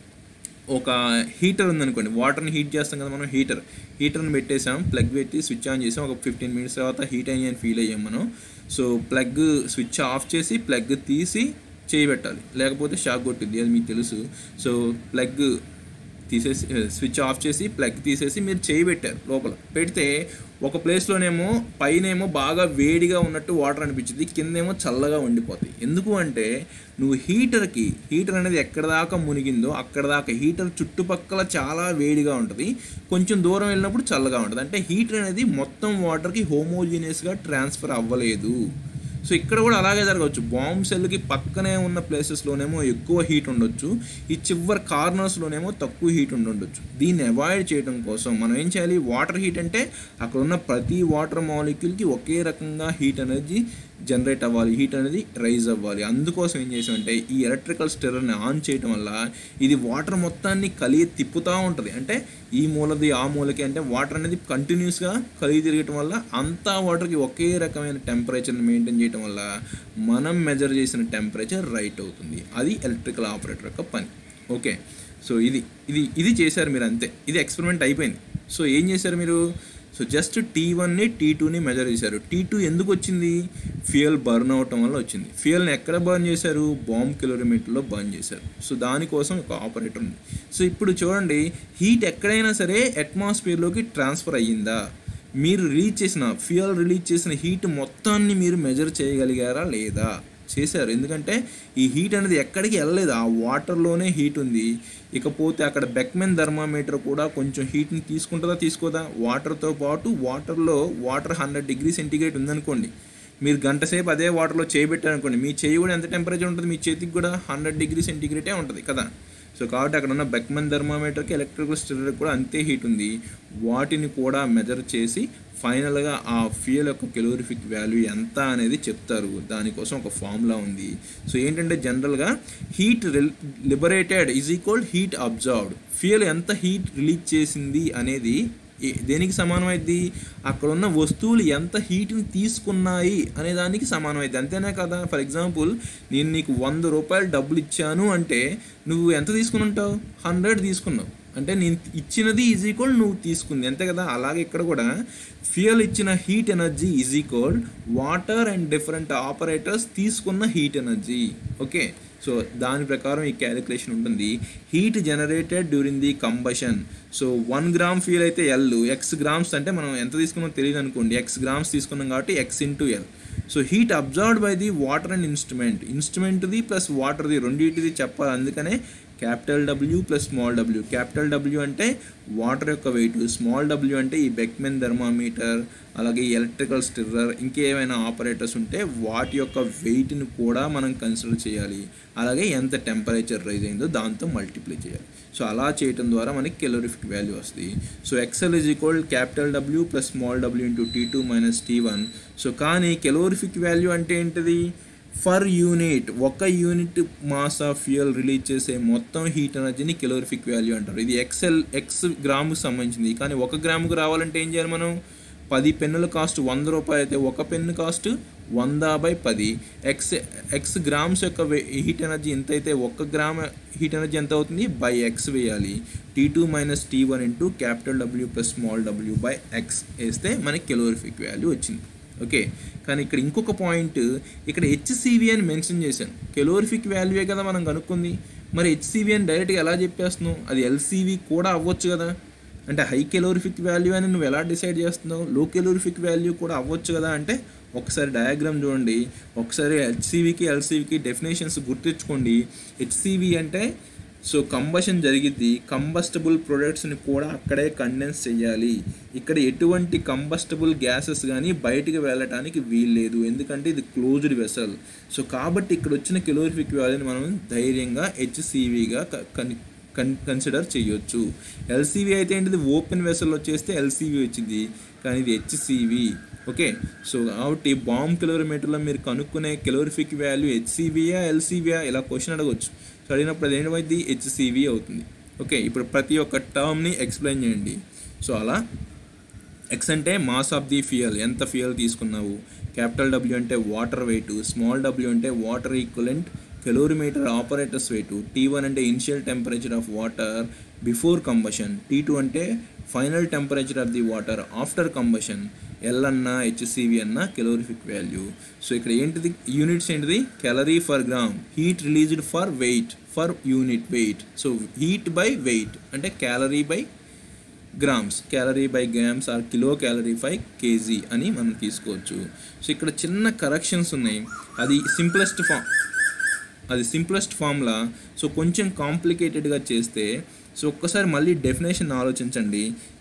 ఒక హీటర్ ఉందనుకోండి వాటర్ని హీట్ చేస్తాం కదా మనం హీటర్ హీటర్ని పెట్టేసాం ప్లగ్ పెట్టి స్విచ్ ఆన్ చేసాం ఒక ఫిఫ్టీన్ మినిట్స్ తర్వాత హీట్ అయ్యి అని ఫీల్ అయ్యాం మనం సో ప్లగ్ స్విచ్ ఆఫ్ చేసి ప్లగ్ తీసి చేయి పెట్టాలి లేకపోతే షాక్ కొట్టింది అది మీకు తెలుసు సో ప్లగ్ తీసేసి స్విచ్ ఆఫ్ చేసి ప్లగ్ తీసేసి మీరు చేయి పెట్టారు లోపల పెడితే ఒక ప్లేస్లోనేమో పైనేమో బాగా వేడిగా ఉన్నట్టు వాటర్ అనిపించింది కిందేమో చల్లగా ఉండిపోతాయి ఎందుకు అంటే నువ్వు హీటర్కి హీటర్ అనేది ఎక్కడ దాకా మునిగిందో అక్కడ దాకా హీటర్ చుట్టుపక్కల చాలా వేడిగా ఉంటుంది కొంచెం దూరం వెళ్ళినప్పుడు చల్లగా ఉంటుంది అంటే హీటర్ అనేది మొత్తం వాటర్కి హోమోజీనియస్గా ట్రాన్స్ఫర్ అవ్వలేదు సో ఇక్కడ కూడా అలాగే జరగవచ్చు బాంబ్ సెల్కి పక్కనే ఉన్న ప్లేసెస్లోనేమో ఎక్కువ హీట్ ఉండొచ్చు ఈ చివరి కార్నర్స్లోనేమో తక్కువ హీట్ ఉండొచ్చు దీన్ని అవాయిడ్ చేయడం కోసం మనం ఏం చేయాలి వాటర్ హీట్ అంటే అక్కడ ఉన్న ప్రతి వాటర్ మాలిక్యూల్కి ఒకే రకంగా హీట్ అనేది జనరేట్ అవ్వాలి హీట్ అనేది రైజ్ అవ్వాలి అందుకోసం ఏం చేసామంటే ఈ ఎలక్ట్రికల్ స్టిరర్ని ఆన్ చేయడం వల్ల ఇది వాటర్ మొత్తాన్ని కలిగి తిప్పుతూ ఉంటుంది అంటే ఈ మూలది ఆ మూలకి అంటే వాటర్ అనేది కంటిన్యూస్గా కలిగి తిరగటం వల్ల అంతా వాటర్కి ఒకే రకమైన టెంపరేచర్ని మెయింటైన్ చేయడం వల్ల మనం మెజర్ చేసిన టెంపరేచర్ రైట్ అవుతుంది అది ఎలక్ట్రికల్ ఆపరేటర్ యొక్క పని ఓకే సో ఇది ఇది ఇది చేశారు మీరు అంతే ఇది ఎక్స్పెరిమెంట్ అయిపోయింది సో ఏం చేశారు మీరు సో జస్ట్ టీ వన్ని టీ టూని మెజర్ చేశారు టీ టూ ఎందుకు వచ్చింది ఫ్యూయల్ బర్న్ అవటం వల్ల వచ్చింది ఫ్యూయల్ని ఎక్కడ బర్న్ చేశారు బాంబ్ కిలోమీటర్లో బర్న్ చేశారు సో దానికోసం ఒక ఆపరేటర్ ఉంది సో ఇప్పుడు చూడండి హీట్ ఎక్కడైనా సరే అట్మాస్ఫియర్లోకి ట్రాన్స్ఫర్ అయ్యిందా మీరు రిలీజ్ చేసిన ఫ్యూయల్ రిలీజ్ చేసిన హీట్ మొత్తాన్ని మీరు మెజర్ చేయగలిగారా లేదా చేశారు ఎందుకంటే ఈ హీట్ అనేది ఎక్కడికి వెళ్ళలేదు ఆ వాటర్లోనే హీట్ ఉంది ఇకపోతే అక్కడ బెక్మెన్ థర్మామీటర్ కూడా కొంచెం హీట్ని తీసుకుంటుందా తీసుకోదా వాటర్తో పాటు వాటర్లో వాటర్ హండ్రెడ్ డిగ్రీ సెంటిగ్రేడ్ ఉందనుకోండి మీరు గంట సేపు అదే వాటర్లో చేయబెట్టారనుకోండి మీ చేయి కూడా ఎంత టెంపరేచర్ ఉంటుంది మీ చేతికి కూడా హండ్రెడ్ డిగ్రీ సెంటిగ్రేడే ఉంటుంది కదా సో కాబట్టి అక్కడ ఉన్న బెక్మన్ థర్మామీటర్కి ఎలక్ట్రికల్ స్టిరర్ కూడా అంతే హీట్ ఉంది వాటిని కూడా మెజర్ చేసి ఫైనల్గా ఆ ఫ్యూయల్ యొక్క కెలోరిఫిక్ వాల్యూ ఎంత అనేది చెప్తారు దానికోసం ఒక ఫార్ములా ఉంది సో ఏంటంటే జనరల్గా heat liberated is equal heat observed fuel ఎంత హీట్ రిలీజ్ చేసింది అనేది ఏ- దేనికి సమానమైంది అక్కడ ఉన్న వస్తువులు ఎంత హీట్ని తీసుకున్నాయి అనే దానికి సమానమైంది అంతేనే కదా ఫర్ ఎగ్జాంపుల్ నేను నీకు వంద రూపాయలు డబ్బులు ఇచ్చాను అంటే నువ్వు ఎంత తీసుకుని ఉంటావు హండ్రెడ్ తీసుకున్నావు అంటే నేను ఇచ్చినది ఈజ్ ఈక్వల్ నువ్వు తీసుకుంది అంతే కదా అలాగే ఇక్కడ కూడా ఫ్యూయల్ ఇచ్చిన heat energy is equal water and different operators తీసుకున్న హీట్ ఎనర్జీ ఓకే సో దాని ప్రకారం ఈ క్యాలిక్యులేషన్ ఉంటుంది heat generated during the combustion so one gram fuel అయితే ఎల్ ఎక్స్ గ్రామ్స్ అంటే మనం ఎంత తీసుకున్నామో తెలియదు అనుకోండి ఎక్స్ గ్రామ్స్ తీసుకున్నాం కాబట్టి X into L so heat observed by the water and instrument ఇన్స్ట్రుమెంట్ది ప్లస్ వాటర్ది రెండింటిది చెప్పాలి అందుకనే capital W plus small W capital W అంటే వాటర్ యొక్క వెయిట్ స్మాల్ డబ్ల్యూ అంటే ఈ బెక్మెన్ థర్మామీటర్ అలాగే ఎలక్ట్రికల్ స్టిర్రర్ ఇంకేమైనా ఆపరేటర్స్ ఉంటే వాటి యొక్క వెయిట్ని కూడా మనం కన్సిడర్ చేయాలి అలాగే ఎంత టెంపరేచర్ రైజ్ అయిందో దాంతో మల్టిప్లై చేయాలి సో అలా చేయటం ద్వారా మనకి కెలోరిఫిక్ వాల్యూ వస్తుంది so X L is equal capital W plus small W into T two minus T one so కానీ కెలోరిఫిక్ వాల్యూ అంటే ఏంటిది ఫర్ యూనిట్ ఒక unit mass of fuel release చేసే మొత్తం హీట్ ఎనర్జీని కెలోరిఫిక్ వాల్యూ అంటారు ఇది ఎక్సెల్ ఎక్స్ గ్రాముకు సంబంధించింది కానీ ఒక గ్రాముకు రావాలంటే ఏం చేయాలి మనం పది పెన్నుల కాస్ట్ వంద రూపాయలు అయితే ఒక పెన్ను కాస్ట్ వంద బై పది ఎక్స్ ఎక్స్ గ్రామ్స్ యొక్క హీట్ ఎనర్జీ ఎంత అయితే ఒక గ్రామ్ హీట్ ఎనర్జీ ఎంత అవుతుంది బై ఎక్స్ వేయాలి T two minus T one into capital W plus small W by X వేస్తే మనకి కెలోరిఫిక్ వాల్యూ వచ్చింది ఓకే కానీ ఇక్కడ ఇంకొక పాయింట్ ఇక్కడ హెచ్సివి అని మెన్షన్ చేశాను కెలోరిఫిక్ వాల్యూయే కదా మనం కనుక్కుంది మరి హెచ్సివి అని డైరెక్ట్గా ఎలా చెప్పేస్తున్నావు అది ఎల్సివి కూడా అవ్వచ్చు కదా అంటే హై కెలోరిఫిక్ వాల్యూ అని నువ్వు ఎలా డిసైడ్ చేస్తున్నావు లో కెలోరిఫిక్ వాల్యూ కూడా అవ్వచ్చు కదా అంటే ఒకసారి డయాగ్రామ్ చూడండి ఒకసారి హెచ్సివికి ఎల్సివికి డెఫినేషన్స్ గుర్తుంచుకోండి హెచ్సివి అంటే సో కంబషన్ జరిగిద్ది కంబస్టబుల్ ప్రొడక్ట్స్ని కూడా అక్కడే కండెన్స్ చేయాలి ఇక్కడ ఎటువంటి కంబస్టబుల్ గ్యాసెస్ కానీ బయటికి వెళ్ళటానికి వీల్లేదు ఎందుకంటే ఇది క్లోజ్డ్ వెసల్ సో కాబట్టి ఇక్కడ వచ్చిన కెలోరిఫిక్ వాల్యూని మనం ధైర్యంగా హెచ్సివిగా కన్ కన్ కన్సిడర్ చేయొచ్చు ఎల్సివి అయితే ఏంటిది ఓపెన్ వెసల్ వచ్చేస్తే ఎల్సివి వచ్చింది కానీ ఇది హెచ్సివి ఓకే సో కాబట్టి బాంబ్ కిలోమీటర్లో మీరు కనుక్కునే కెలోరిఫిక్ వాల్యూ హెచ్సివియా ఎల్సివియా ఇలా క్వశ్చన్ అడగవచ్చు సో అడిగినప్పుడు అది ఏంటమైంది హెచ్సివి అవుతుంది ఓకే ఇప్పుడు ప్రతి ఒక్క టర్మ్ని ఎక్స్ప్లెయిన్ చేయండి సో అలా ఎక్స్ అంటే మాస్ ఆఫ్ ది ఫ్యూయల్ ఎంత ఫ్యూయల్ తీసుకున్నావు క్యాపిటల్ డబ్ల్యూ అంటే వాటర్ వెయిట్ స్మాల్ డబ్ల్యూ అంటే water equivalent calorimeter operators weight T one అంటే initial temperature of water before combustion T two అంటే final temperature of the water after combustion L అన్న హెచ్సివి అన్న కెలోరిఫిక్ వాల్యూ సో ఇక్కడ ఏంటిది యూనిట్స్ ఏంటిది calorie per gram heat released per weight per unit weight so heat by weight అంటే calorie by grams calorie by grams or kilo calorie by KG అని మనం తీసుకోవచ్చు సో ఇక్కడ చిన్న కరెక్షన్స్ ఉన్నాయి అది సింప్లెస్ట్ ఫామ్ అది సింప్లెస్ట్ ఫామ్లా సో కొంచెం కాంప్లికేటెడ్గా చేస్తే సో ఒక్కసారి మళ్ళీ డెఫినేషన్ ఆలోచించండి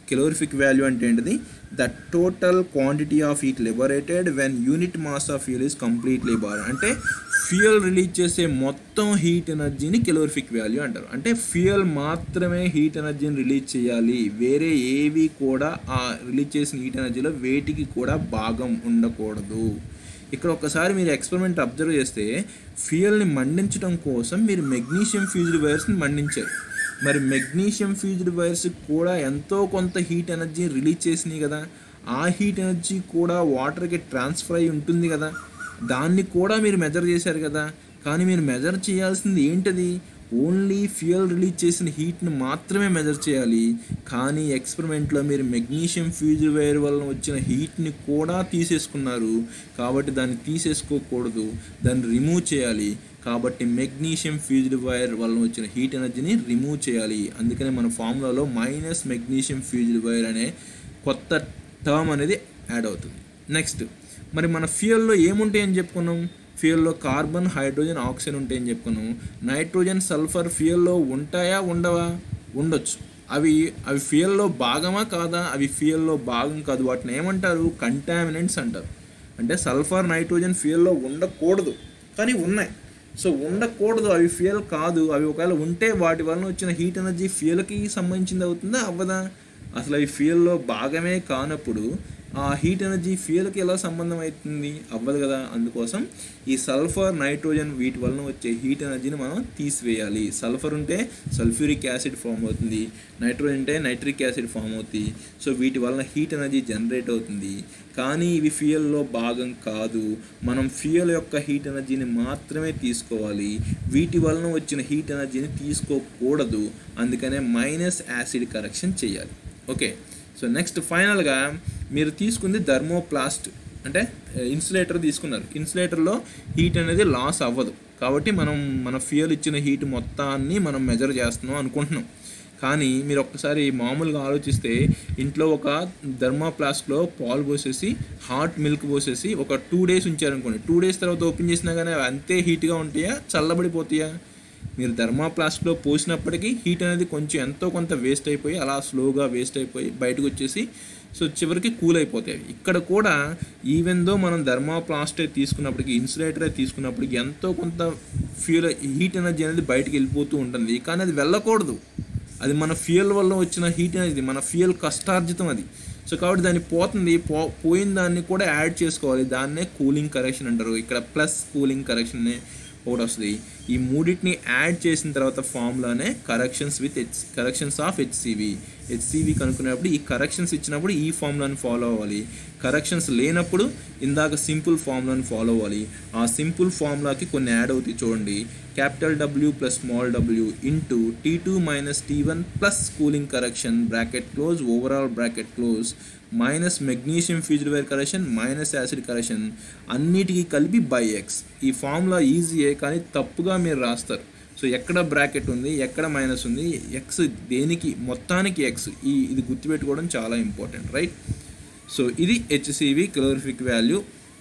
కెలోరిఫిక్ వాల్యూ అంటే ఏంటిది the total quantity of heat liberated when unit mass of fuel is completely burned అంటే ఫ్యూయల్ రిలీజ్ చేసే మొత్తం హీట్ ఎనర్జీని కెలోరిఫిక్ వాల్యూ అంటారు అంటే ఫ్యూయల్ మాత్రమే హీట్ ఎనర్జీని రిలీజ్ చేయాలి వేరే ఏవి కూడా ఆ రిలీజ్ చేసిన హీట్ ఎనర్జీలో వేటికి కూడా భాగం ఉండకూడదు ఇక్కడ ఒకసారి మీరు ఎక్స్పెరిమెంట్ అబ్జర్వ్ చేస్తే ఫ్యూయల్ని మండించడం కోసం మీరు మెగ్నీషియం ఫ్యూజ్డ్ వైర్స్ని మండించారు మరి మెగ్నీషియం ఫ్యూజ్డ్ వైర్స్ కూడా ఎంతో కొంత హీట్ ఎనర్జీ రిలీజ్ చేసినాయి కదా ఆ హీట్ ఎనర్జీ కూడా వాటర్కి ట్రాన్స్ఫర్ అయి ఉంటుంది కదా దాన్ని కూడా మీరు మెజర్ చేశారు కదా కానీ మీరు మెజర్ చేయాల్సింది ఏంటది ఓన్లీ ఫ్యూయల్ రిలీజ్ చేసిన హీట్ని మాత్రమే మెజర్ చేయాలి కానీ ఎక్స్పెరిమెంట్లో మీరు మెగ్నీషియం ఫ్యూజ్ వైర్ వలన వచ్చిన హీట్ని కూడా తీసేసుకున్నారు కాబట్టి దాన్ని తీసేసుకోకూడదు దాన్ని రిమూవ్ చేయాలి కాబట్టి మెగ్నీషియం ఫ్యూజ్డ్ వైర్ వలన వచ్చిన హీట్ ఎనర్జీని రిమూవ్ చేయాలి అందుకనే మన ఫార్ములాలో మైనస్ మెగ్నీషియం ఫ్యూజ్డ్ వైర్ అనే కొత్త టర్మ్ అనేది యాడ్ అవుతుంది నెక్స్ట్ మరి మన ఫ్యూయల్లో ఏముంటాయని చెప్పుకున్నాం ఫ్యూయల్లో కార్బన్ హైడ్రోజన్ ఆక్సిజన్ ఉంటాయని చెప్పుకున్నాం నైట్రోజన్ సల్ఫర్ ఫ్యూయల్లో ఉంటాయా ఉండవా ఉండొచ్చు అవి అవి ఫ్యూయల్లో భాగమా కాదా అవి ఫ్యూయల్లో భాగం కాదు వాటిని ఏమంటారు కంటామినెంట్స్ అంటారు అంటే సల్ఫర్ నైట్రోజన్ ఫ్యూయల్లో ఉండకూడదు కానీ ఉన్నాయి సో ఉండకూడదు అవి ఫ్యూయల్ కాదు అవి ఒకవేళ ఉంటే వాటి వలన వచ్చిన హీట్ ఎనర్జీ ఫ్యూయల్కి సంబంధించింది అవుతుందా అవ్వదా అసలు అవి ఫ్యూయల్లో భాగమే కానప్పుడు ఆ హీట్ ఎనర్జీ ఫ్యూయల్కి ఎలా సంబంధం అవుతుంది అవ్వదు కదా అందుకోసం ఈ సల్ఫర్ నైట్రోజన్ వీటి వలన వచ్చే హీట్ ఎనర్జీని మనం తీసివేయాలి సల్ఫర్ ఉంటే సల్ఫ్యూరిక్ యాసిడ్ ఫామ్ అవుతుంది నైట్రోజన్ ఉంటే నైట్రిక్ యాసిడ్ ఫామ్ అవుతుంది సో వీటి వలన హీట్ ఎనర్జీ జనరేట్ అవుతుంది కానీ ఇవి ఫ్యూయల్లో భాగం కాదు మనం ఫ్యూయల్ యొక్క హీట్ ఎనర్జీని మాత్రమే తీసుకోవాలి వీటి వలన వచ్చిన హీట్ ఎనర్జీని తీసుకోకూడదు అందుకనే మైనస్ యాసిడ్ కరెక్షన్ చేయాలి ఓకే సో నెక్స్ట్ ఫైనల్గా మీరు తీసుకుంది థర్మోప్లాస్ట్ అంటే ఇన్సులేటర్ తీసుకున్నారు ఇన్సులేటర్లో హీట్ అనేది లాస్ అవ్వదు కాబట్టి మనం మన ఫ్యూయల్ ఇచ్చిన హీట్ మొత్తాన్ని మనం మెజర్ చేస్తున్నాం అనుకుంటున్నాం కానీ మీరు ఒక్కసారి మామూలుగా ఆలోచిస్తే ఇంట్లో ఒక థర్మోప్లాస్ట్లో పాలు పోసేసి హాట్ మిల్క్ పోసేసి ఒక టూ డేస్ ఉంచారనుకోండి టూ డేస్ తర్వాత ఓపెన్ చేసినా కానీ అవి అంతే హీట్గా ఉంటాయా చల్లబడిపోతాయా మీరు థర్మాప్లాస్ట్లో పోసినప్పటికీ హీట్ అనేది కొంచెం ఎంతో కొంత వేస్ట్ అయిపోయి అలా స్లోగా వేస్ట్ అయిపోయి బయటకు వచ్చేసి సో చివరికి కూల్ అయిపోతాయి అవి. ఇక్కడ కూడా ఈవెన్ దో మనం థర్మాప్లాస్టే తీసుకున్నప్పటికీ ఇన్సులేటరే తీసుకున్నప్పటికీ ఎంతో కొంత ఫ్యూల్ హీట్ ఎనర్జీ అనేది బయటకు వెళ్ళిపోతూ ఉంటుంది కానీ అది వెళ్ళకూడదు అది మన ఫ్యూయల్ వల్ల వచ్చిన హీట్ అనేది మన ఫ్యూయల్ కష్టార్జితం అది సో కాబట్టి దాన్ని పోతుంది పో పోయిన దాన్ని కూడా యాడ్ చేసుకోవాలి దాన్నే కూలింగ్ కరెక్షన్ అంటారు ఇక్కడ ప్లస్ కూలింగ్ కరెక్షన్ ఒకటి వస్తుంది ఈ మూడింటిని యాడ్ చేసిన తర్వాత ఫామ్లోనే corrections with H corrections of HCV HCV కనుక్కునేటప్పుడు ఈ కరెక్షన్స్ ఇచ్చినప్పుడు ఈ ఫామ్లను ఫాలో అవ్వాలి కరెక్షన్స్ లేనప్పుడు ఇందాక సింపుల్ ఫామ్లను ఫాలో అవ్వాలి ఆ సింపుల్ ఫార్ములాకి కొన్ని యాడ్ అవుతాయి చూడండి capital W plus small W into T two minus T one plus cooling correction bracket close overall bracket close minus magnesium fused wire correction minus acid correction అన్నిటికీ కలిపి బై ఎక్స్ ఈ ఫార్ములా ఈజీయే కానీ తప్పుగా మీరు రాస్తారు సో ఎక్కడ బ్రాకెట్ ఉంది ఎక్కడ మైనస్ ఉంది ఎక్స్ దేనికి మొత్తానికి ఎక్స్ ఈ ఇది గుర్తుపెట్టుకోవడం చాలా ఇంపార్టెంట్ రైట్ సో ఇది హెచ్సివి క్లోరిఫిక్ వాల్యూ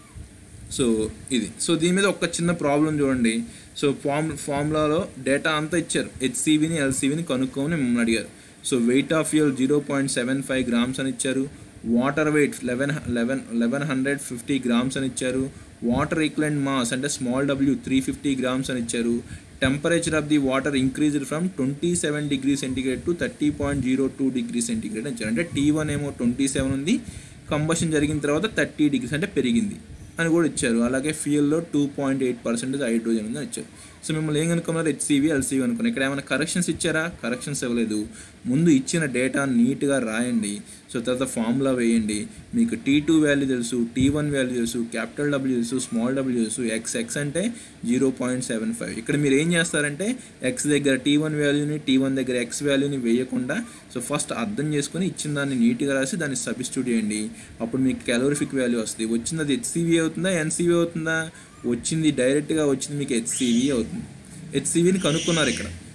సో ఇది సో దీని మీద ఒక చిన్న ప్రాబ్లం చూడండి సో ఫార్మ్ ఫార్ములాలో డేటా అంతా ఇచ్చారు హెచ్సివిని ఎల్సివిని కనుక్కోమని మిమ్మల్ని అడిగారు so weight of fuel zero point seven five grams అని ఇచ్చారు water weight eleven eleven eleven hundred fifty grams అని ఇచ్చారు వాటర్ ఈక్వలెంట్ మాస్ అంటే small W three fifty grams అని ఇచ్చారు temperature of the water increased from twenty seven degree centigrade to thirty point zero two degree centigrade అని ఇచ్చారు అంటే టీ వన్ ఏమో ట్వంటీ సెవెన్ ఉంది కంబషన్ జరిగిన తర్వాత థర్టీ డిగ్రీస్ అంటే పెరిగింది అని కూడా ఇచ్చారు అలాగే ఫ్యూయల్లో two point eight percentage hydrogen ఉందని ఇచ్చారు సో మిమ్మల్ని ఏం కనుక్కున్నారు హెచ్సివి ఎల్సివి అనుకున్నారు ఇక్కడ ఏమైనా కరెక్షన్స్ ఇచ్చారా కరెక్షన్స్ ఇవ్వలేదు ముందు ఇచ్చిన డేటా నీట్గా రాయండి సో తర్వాత ఫార్ములా వేయండి మీకు టీ టూ వాల్యూ తెలుసు టీ వన్ వాల్యూ తెలుసు క్యాపిటల్ డబ్ల్యూ తెలుసు స్మాల్ డబ్ల్యూ తెలుసు ఎక్స్ ఎక్స్ అంటే జీరో పాయింట్ సెవెన్ ఫైవ్ ఇక్కడ మీరు ఏం చేస్తారంటే ఎక్స్ దగ్గర టీ వన్ వాల్యూని టీ వన్ దగ్గర ఎక్స్ వాల్యూని వేయకుండా సో ఫస్ట్ అర్థం చేసుకొని ఇచ్చిన దాన్ని నీట్గా రాసి దాన్ని సబ్స్టిట్యూట్ చేయండి అప్పుడు మీకు క్యాలోరిఫిక్ వాల్యూ వస్తుంది వచ్చింది అది హెచ్సివి అవుతుందా ఎన్సివి అవుతుందా వచ్చింది డైరెక్ట్గా వచ్చింది మీకు హెచ్సివి అవుతుంది హెచ్సివిని కనుక్కున్నారు ఇక్కడ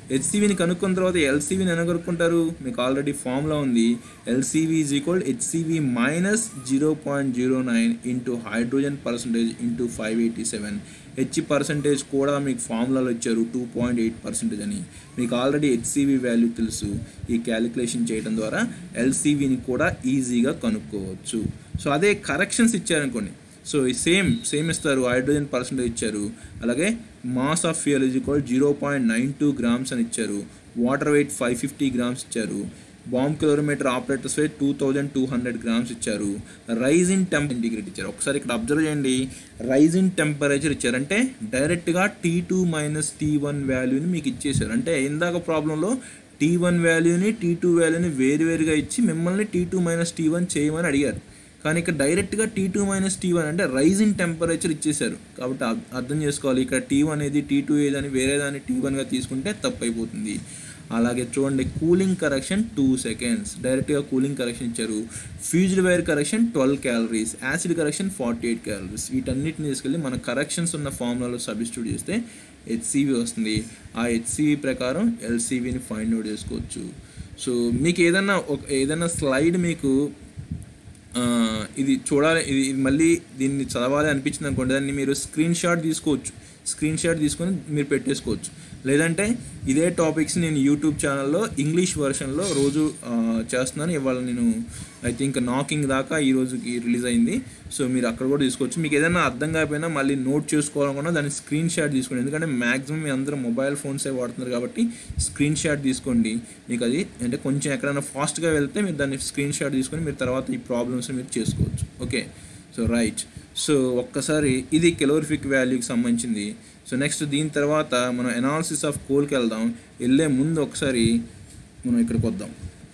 హెచ్సివిని కనుక్కున్న తర్వాత ఎల్సివిని ఎలా కనుక్కుంటారు మీకు ఆల్రెడీ ఫామ్లో ఉంది LCV is equal HCV minus zero point zero nine into hydrogen percentage into five eighty seven H percentage కూడా మీకు ఫార్ములాలో ఇచ్చారు టూ పాయింట్ ఎయిట్ పర్సెంటేజ్ అని మీకు ఆల్రెడీ హెచ్సివి వాల్యూ తెలుసు ఈ క్యాలిక్యులేషన్ చేయడం ద్వారా ఎల్సివిని కూడా ఈజీగా కనుక్కోవచ్చు సో అదే కరెక్షన్స్ ఇచ్చారనుకోండి సో ఈ సేమ్ సేమ్ ఇస్తారు హైడ్రోజన్ పర్సెంటేజ్ ఇచ్చారు అలాగే mass of fuel is equal zero point nine two grams అని ఇచ్చారు water weight five fifty grams ఇచ్చారు bomb calorimeter operators weight two thousand two hundred grams ఇచ్చారు రైజ్ ఇన్ టెంప్ ఇంటిగ్రేట్ ఇచ్చారు ఒకసారి ఇక్కడ అబ్జర్వ్ చేయండి రైజ్ ఇన్ టెంపరేచర్ ఇచ్చారు అంటే డైరెక్ట్గా T two minus T one వాల్యూని మీకు ఇచ్చేసారు అంటే ఇందాక ప్రాబ్లంలో టీ వన్ వాల్యూని టీ టూ వాల్యూని వేరువేరుగా ఇచ్చి మిమ్మల్ని T two minus T one చేయమని అడిగారు కానీ ఇక్కడ డైరెక్ట్గా T two minus T one అంటే రైజ్ ఇన్ టెంపరేచర్ ఇచ్చేసారు కాబట్టి అర్- అర్థం చేసుకోవాలి ఇక్కడ టీ వన్ ఏది టీ టూ ఏదని వేరే దాన్ని టీ వన్గా తీసుకుంటే తప్పు అయిపోతుంది అలాగే చూడండి కూలింగ్ కరెక్షన్ టూ సెకండ్స్ డైరెక్ట్గా కూలింగ్ కరెక్షన్ ఇచ్చారు fused wire correction twelve calories acid correction forty eight calories వీటన్నిటిని తీసుకెళ్ళి మన కరెక్షన్స్ ఉన్న ఫార్ములాలో సబ్స్టిట్యూట్ చేస్తే హెచ్సివి వస్తుంది ఆ హెచ్సివి ప్రకారం ఎల్సివిని ఫైండ్ అవుట్ చేసుకోవచ్చు సో మీకు ఏదన్నా ఒక ఏదైనా స్లైడ్ మీకు ఆ, ఇది చూడాలి ఇది ఇది మళ్ళీ దీన్ని చదవాలి అనిపించింది అనుకోండి దాన్ని మీరు స్క్రీన్ షాట్ తీసుకోవచ్చు స్క్రీన్ షాట్ తీసుకొని మీరు పెట్టేసుకోవచ్చు లేదంటే ఇదే టాపిక్స్ నేను యూట్యూబ్ ఛానల్లో ఇంగ్లీష్ వర్షన్లో రోజు ఆ, చేస్తున్నాను ఇవాళ నేను ఐ థింక్ నాకింగ్ దాకా ఈ రోజుకి రిలీజ్ అయింది సో మీరు అక్కడ కూడా తీసుకోవచ్చు మీకు ఏదైనా అర్థం కాకపోయినా మళ్ళీ నోట్ చేసుకోవాలనుకున్నా దాన్ని స్క్రీన్ షాట్ తీసుకోండి ఎందుకంటే మ్యాక్సిమం మీ అందరూ మొబైల్ ఫోన్సే వాడుతున్నారు కాబట్టి స్క్రీన్ షాట్ తీసుకోండి మీకు అది అంటే కొంచెం ఎక్కడైనా ఫాస్ట్గా వెళ్తే మీరు దాన్ని స్క్రీన్ షాట్ తీసుకొని మీరు తర్వాత ఈ ప్రాబ్లమ్స్ మీరు చేసుకోవచ్చు ఓకే సో రైట్ సో ఒక్కసారి ఇది కెలోరిఫిక్ వాల్యూకి సంబంధించింది సో నెక్స్ట్ దీని తర్వాత మనం ఎనాలిసిస్ ఆఫ్ కోల్కి వెళ్దాం వెళ్ళే ముందు ఒకసారి మనం ఇక్కడికి వద్దాం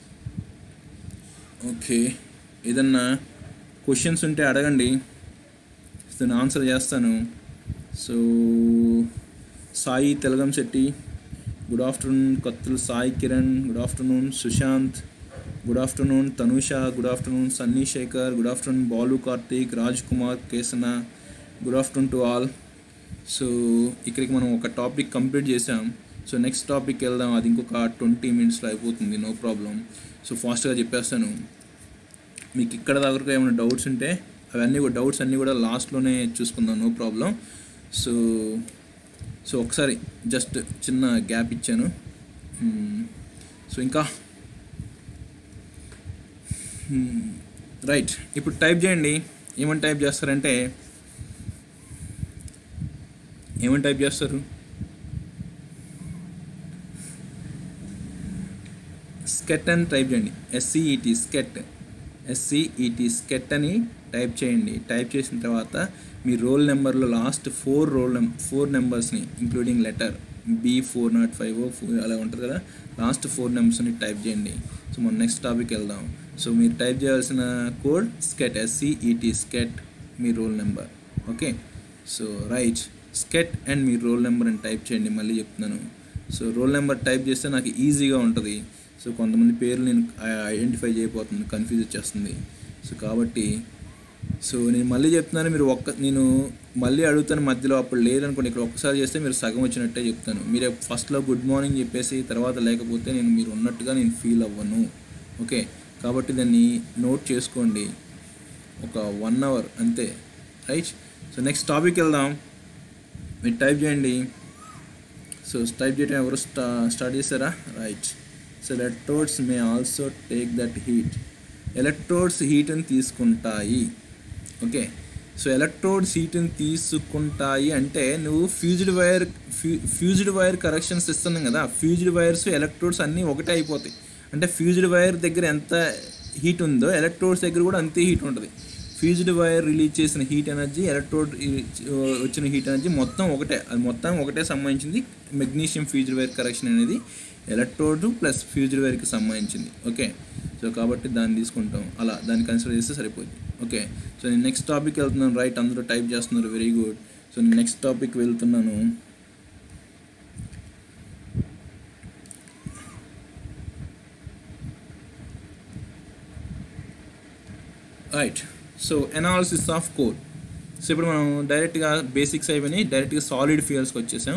ఓకే ఏదన్నా క్వశ్చన్స్ ఉంటే అడగండి సో నేను ఆన్సర్ చేస్తాను so Sai Telagam Shetty good afternoon Kattul Sai Kiran good afternoon Sushant good afternoon Tanusha good afternoon Sunny Shekhar good afternoon Balu Karthik Raj Kumar Kesana good afternoon to all so ఇక్కడికి మనం ఒక టాపిక్ కంప్లీట్ చేసాం సో నెక్స్ట్ టాపిక్ వెళ్దాం అది ఇంకొక ట్వంటీ మినిట్స్లో అయిపోతుంది నో ప్రాబ్లం సో ఫాస్ట్గా చెప్పేస్తాను మీకు ఇక్కడ దగ్గరకు ఏమైనా డౌట్స్ ఉంటే అవన్నీ కూడా డౌట్స్ అన్నీ కూడా లాస్ట్లోనే చూసుకుందాం నో ప్రాబ్లం సో సో ఒకసారి జస్ట్ చిన్న గ్యాప్ ఇచ్చాను మ్మ్. సో ఇంకా రైట్ ఇప్పుడు టైప్ చేయండి ఏమని టైప్ చేస్తారంటే ఏమని టైప్ చేస్తారు స్కెట్ అని టైప్ చేయండి ఎస్సీఈటీ స్కెట్ ఎస్సీఈటీ స్కెట్ అని టైప్ చేయండి టైప్ చేసిన తర్వాత మీ రోల్ నెంబర్లో లాస్ట్ ఫోర్ రోల్ నెం ఫోర్ నెంబర్స్ని including letter B four nought five four అలా ఉంటుంది కదా లాస్ట్ ఫోర్ నెంబర్స్ని టైప్ చేయండి సో మనం నెక్స్ట్ టాపిక్ వెళ్దాం సో మీరు టైప్ చేయాల్సిన కోడ్ స్కెట్ ఎస్సీఈటీ స్కెట్ మీ roll number okay so right SCET and మీ రోల్ నెంబర్ అని టైప్ చేయండి మళ్ళీ చెప్తున్నాను సో రోల్ నెంబర్ టైప్ చేస్తే నాకు ఈజీగా ఉంటుంది సో కొంతమంది పేర్లు నేను ఐడెంటిఫై చేయబోతుంది కన్ఫ్యూజ్ వచ్చేస్తుంది సో కాబట్టి సో నేను మళ్ళీ చెప్తున్నాను మీరు ఒక్క నేను మళ్ళీ అడుగుతాను మధ్యలో అప్పుడు లేదనుకోండి ఇక్కడ ఒక్కసారి చేస్తే మీరు సగం వచ్చినట్టే చెప్తాను మీరు ఫస్ట్లో గుడ్ మార్నింగ్ చెప్పేసి తర్వాత లేకపోతే నేను మీరు ఉన్నట్టుగా నేను ఫీల్ అవ్వను ఓకే కాబట్టి దాన్ని నోట్ చేసుకోండి ఒక వన్ అవర్ అంతే రైట్ సో నెక్స్ట్ టాపిక్ వెళ్దాం మీరు టైప్ చేయండి సో టైప్ చేయడం ఎవరు స్టా స్టార్ట్ చేస్తారా right so electrodes may also take that heat electrodes హీట్ని తీసుకుంటాయి ఓకే సో ఎలక్ట్రోడ్స్ హీట్ని తీసుకుంటాయి అంటే నువ్వు ఫ్యూజ్డ్ వైర్ ఫ్యూ ఫ్యూజ్డ్ వైర్ కరెక్షన్స్ ఇస్తున్నాం కదా ఫ్యూజ్డ్ వైర్స్ ఎలక్ట్రోడ్స్ అన్నీ ఒకటే అయిపోతాయి అంటే ఫ్యూజ్డ్ వైర్ దగ్గర ఎంత హీట్ ఉందో ఎలక్ట్రోడ్స్ దగ్గర కూడా అంతే హీట్ ఉంటుంది ఫ్యూజ్డ్ వైర్ రిలీజ్ చేసిన హీట్ ఎనర్జీ ఎలక్ట్రోడ్ వచ్చిన హీట్ ఎనర్జీ మొత్తం ఒకటే అది మొత్తం ఒకటే సంబంధించింది మెగ్నీషియం ఫ్యూజ్డ్ వైర్ కరెక్షన్ అనేది ఎలక్ట్రోడ్ ప్లస్ ఫ్యూజ్డ్ వైర్కి సంబంధించింది ఓకే సో కాబట్టి దాన్ని తీసుకుంటాం అలా దాన్ని కన్సిడర్ చేస్తే సరిపోద్ది ఓకే సో నేను నెక్స్ట్ టాపిక్ వెళ్తున్నాను రైట్ అందరూ టైప్ చేస్తున్నారు వెరీ గుడ్ సో నేను నెక్స్ట్ టాపిక్ వెళ్తున్నాను right so analysis of coal so ఇప్పుడు మనం డైరెక్ట్గా బేసిక్స్ అయిపోయినాయి డైరెక్ట్గా సాలిడ్ ఫ్యూయల్స్కి వచ్చేసాం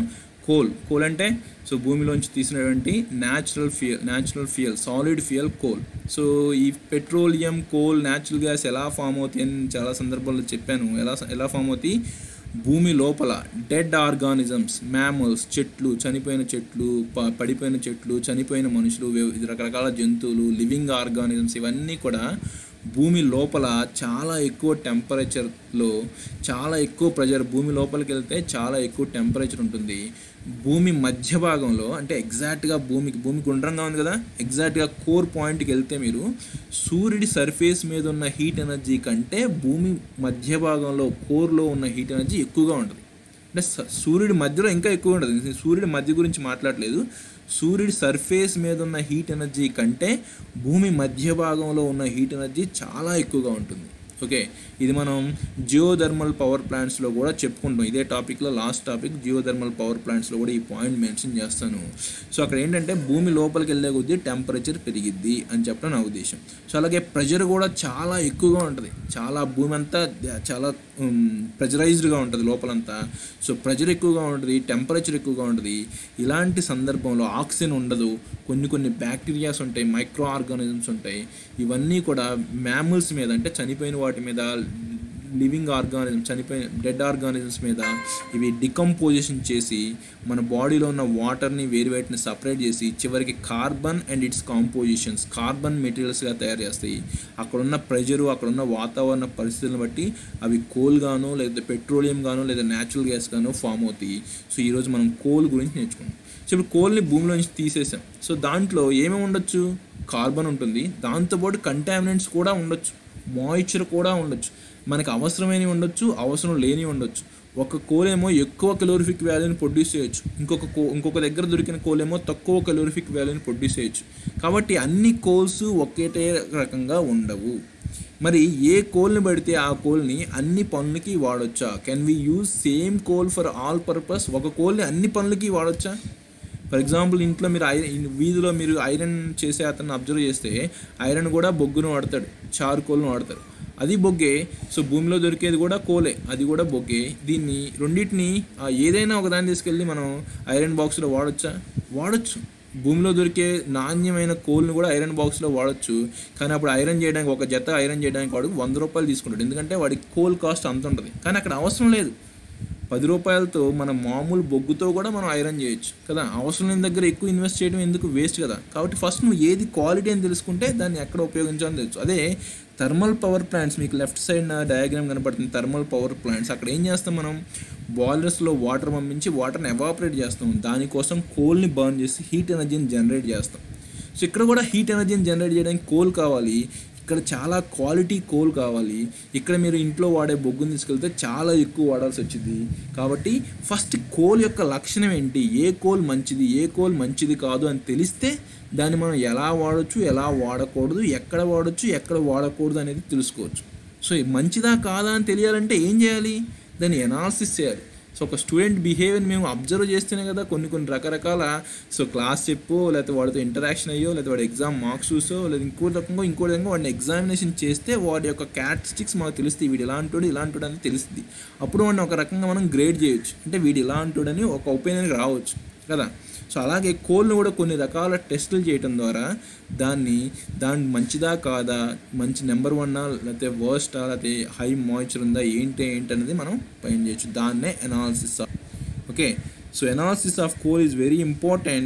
కోల్ కోల్ అంటే సో భూమిలోంచి తీసినటువంటి natural fuel natural fuel solid fuel coal so ఈ పెట్రోలియం కోల్ న్యాచురల్ గ్యాస్ ఎలా ఫామ్ అవుతాయి అని చాలా సందర్భాల్లో చెప్పాను ఎలా ఎలా ఫామ్ అవుతాయి భూమి లోపల డెడ్ ఆర్గానిజమ్స్ మ్యామల్స్ చెట్లు చనిపోయిన చెట్లు ప పడిపోయిన చెట్లు చనిపోయిన మనుషులు వే- రకరకాల జంతువులు లివింగ్ ఆర్గానిజమ్స్ ఇవన్నీ కూడా భూమి లోపల చాలా ఎక్కువ టెంపరేచర్లో చాలా ఎక్కువ ప్రెజర్ భూమి లోపలికి వెళ్తే చాలా ఎక్కువ టెంపరేచర్ ఉంటుంది భూమి మధ్య భాగంలో అంటే ఎగ్జాక్ట్గా భూమికి భూమి గుండ్రంగా ఉంది కదా ఎగ్జాక్ట్గా కోర్ పాయింట్కి వెళ్తే మీరు సూర్యుడి సర్ఫేస్ మీద ఉన్న హీట్ ఎనర్జీ కంటే భూమి మధ్య భాగంలో కోర్లో ఉన్న హీట్ ఎనర్జీ ఎక్కువగా ఉంటుంది అంటే స- సూర్యుడి మధ్యలో ఇంకా ఎక్కువ ఉంటుంది నేను సూర్యుడి మధ్య గురించి మాట్లాడలేదు సూర్యుడి సర్ఫేస్ మీద ఉన్న హీట్ ఎనర్జీ కంటే భూమి మధ్య భాగంలో ఉన్న హీట్ ఎనర్జీ చాలా ఎక్కువగా ఉంటుంది ఓకే ఇది మనం జియోథర్మల్ పవర్ ప్లాంట్స్లో కూడా చెప్పుకుంటాం ఇదే టాపిక్లో లాస్ట్ టాపిక్ జియోథర్మల్ పవర్ ప్లాంట్స్లో కూడా ఈ పాయింట్ మెన్షన్ చేస్తాను సో అక్కడ ఏంటంటే భూమి లోపలికి వెళ్ళే కొద్దీ టెంపరేచర్ పెరిగిద్ది అని చెప్పడం నా ఉద్దేశం సో అలాగే ప్రెషర్ కూడా చాలా ఎక్కువగా ఉంటుంది చాలా భూమి అంతా ద- చాలా ప్రెజరైజ్డ్గా ఉంటుంది లోపలంతా సో ప్రెషర్ ఎక్కువగా ఉంటుంది టెంపరేచర్ ఎక్కువగా ఉంటుంది ఇలాంటి సందర్భంలో ఆక్సిజన్ ఉండదు కొన్ని కొన్ని బ్యాక్టీరియాస్ ఉంటాయి మైక్రో ఆర్గానిజమ్స్ ఉంటాయి ఇవన్నీ కూడా మ్యామల్స్ మీద అంటే చనిపోయిన వాటి మీద లివింగ్ ఆర్గానిజం చనిపోయిన డెడ్ ఆర్గానిజమ్స్ మీద ఇవి డికంపోజిషన్ చేసి మన బాడీలో ఉన్న వాటర్ని వేరు వేటిని సపరేట్ చేసి చివరికి carbon and its compositions carbon మెటీరియల్స్గా తయారు చేస్తాయి అక్కడున్న ప్రెజరు అక్కడున్న వాతావరణ పరిస్థితులను బట్టి అవి కోల్ గాను లేదా పెట్రోలియం గాను లేదా న్యాచురల్ గ్యాస్ గాను ఫామ్ అవుతాయి సో ఈరోజు మనం కోల్ గురించి నేర్చుకున్నాం సో ఇప్పుడు కోల్ని భూమిలో నుంచి తీసేసాం సో దాంట్లో ఏమేమి ఉండొచ్చు కార్బన్ ఉంటుంది దాంతోపాటు కంటామినెంట్స్ కూడా ఉండొచ్చు మాయిశ్చర్ కూడా ఉండొచ్చు మనకి అవసరమైనవి ఉండొచ్చు అవసరం లేనివి ఉండొచ్చు ఒక కోలేమో ఎక్కువ కెలోరిఫిక్ వాల్యూని ప్రొడ్యూస్ చేయొచ్చు ఇంకొక కో ఇంకొక దగ్గర దొరికిన కోలేమో తక్కువ కెలోరిఫిక్ వాల్యూని ప్రొడ్యూస్ చేయొచ్చు కాబట్టి అన్ని కోల్స్ ఒకేటే రకంగా ఉండవు మరి ఏ కోల్ని పడితే ఆ కోల్ని అన్ని పనులకి వాడొచ్చా can we use same coal for all purpose ఒక కోల్ని అన్ని పనులకి వాడొచ్చా ఫర్ ఎగ్జాంపుల్ ఇంట్లో మీరు ఐరన్ వీధిలో మీరు ఐరన్ చేసే అతన్ని అబ్జర్వ్ చేస్తే ఐరన్ కూడా బొగ్గును వాడతాడు చార్కోల్ను వాడతాడు అది బొగ్గే సో భూమిలో దొరికేది కూడా కోలే అది కూడా బొగ్గే దీన్ని రెండింటిని ఆ, ఏదైనా ఒకదాన్ని తీసుకెళ్ళి మనం ఐరన్ బాక్స్లో వాడొచ్చా వాడొచ్చు భూమిలో దొరికే నాణ్యమైన కోల్ని కూడా ఐరన్ బాక్స్లో వాడొచ్చు కానీ అప్పుడు ఐరన్ చేయడానికి ఒక జత ఐరన్ చేయడానికి వాడు వంద రూపాయలు తీసుకుంటాడు ఎందుకంటే వాడికి కోల్ కాస్ట్ అంత ఉంటుంది కానీ అక్కడ అవసరం లేదు పది రూపాయలతో మన మామూలు బొగ్గుతో కూడా మనం ఐరన్ చేయొచ్చు కదా అవసరం లేని దగ్గర ఎక్కువ ఇన్వెస్ట్ చేయడం ఎందుకు వేస్ట్ కదా కాబట్టి ఫస్ట్ నువ్వు ఏది క్వాలిటీ అని తెలుసుకుంటే దాన్ని ఎక్కడ ఉపయోగించాలని తెలుసు అదే థర్మల్ పవర్ ప్లాంట్స్ మీకు లెఫ్ట్ సైడ్ డయాగ్రామ్ కనపడుతుంది థర్మల్ పవర్ ప్లాంట్స్ అక్కడ ఏం చేస్తాం మనం బాయిలర్స్లో వాటర్ పంపించి వాటర్ని ఎవాపరేట్ చేస్తాం దానికోసం కోల్ని బర్న్ చేసి హీట్ ఎనర్జీని జనరేట్ చేస్తాం సో ఇక్కడ కూడా హీట్ ఎనర్జీని జనరేట్ చేయడానికి కోల్ కావాలి ఇక్కడ చాలా క్వాలిటీ కోల్ కావాలి ఇక్కడ మీరు ఇంట్లో వాడే బొగ్గుని తీసుకెళ్తే చాలా ఎక్కువ వాడాల్సి వచ్చింది కాబట్టి ఫస్ట్ కోల్ యొక్క లక్షణం ఏంటి ఏ కోల్ మంచిది ఏ కోల్ మంచిది కాదు అని తెలిస్తే దాన్ని మనం ఎలా వాడచ్చు ఎలా వాడకూడదు ఎక్కడ వాడచ్చు ఎక్కడ వాడకూడదు అనేది తెలుసుకోవచ్చు సో ఇది మంచిదా కాదా అని తెలియాలంటే ఏం చేయాలి దాన్ని ఎనాలిసిస్ చేయాలి సో ఒక స్టూడెంట్ బిహేవియర్ మేము అబ్జర్వ్ చేస్తేనే కదా కొన్ని కొన్ని రకరకాల సో క్లాస్ చెప్పో లేకపోతే వాడితో ఇంటరాక్షన్ అయ్యో లేదా వాడి ఎగ్జామ్ మార్క్స్ చూసో లేదా ఇంకో రకంగా ఇంకో రకంగా వాడిని ఎగ్జామినేషన్ చేస్తే వాడి యొక్క క్యారెక్టరిస్టిక్స్ మనకు తెలుస్తాయి వీడు ఇలా అంటాడు ఇలా అంటాడు అని తెలుస్తుంది అప్పుడు వాడిని ఒక రకంగా మనం గ్రేడ్ చేయొచ్చు అంటే వీడు ఇలా అంటాడని ఒక ఒపీనియన్కి రావచ్చు కదా సో అలాగే కోల్ని కూడా కొన్ని రకాల టెస్టులు చేయటం ద్వారా దాన్ని దాని మంచిదా కాదా మంచి నెంబర్ వన్నా లేకపోతే వర్స్టా లేకపోతే హై మాయిశ్చర్ ఉందా ఏంటి ఏంటి అనేది మనం పైన చేయొచ్చు దాన్నే analysis of okay so analysis of coal is very important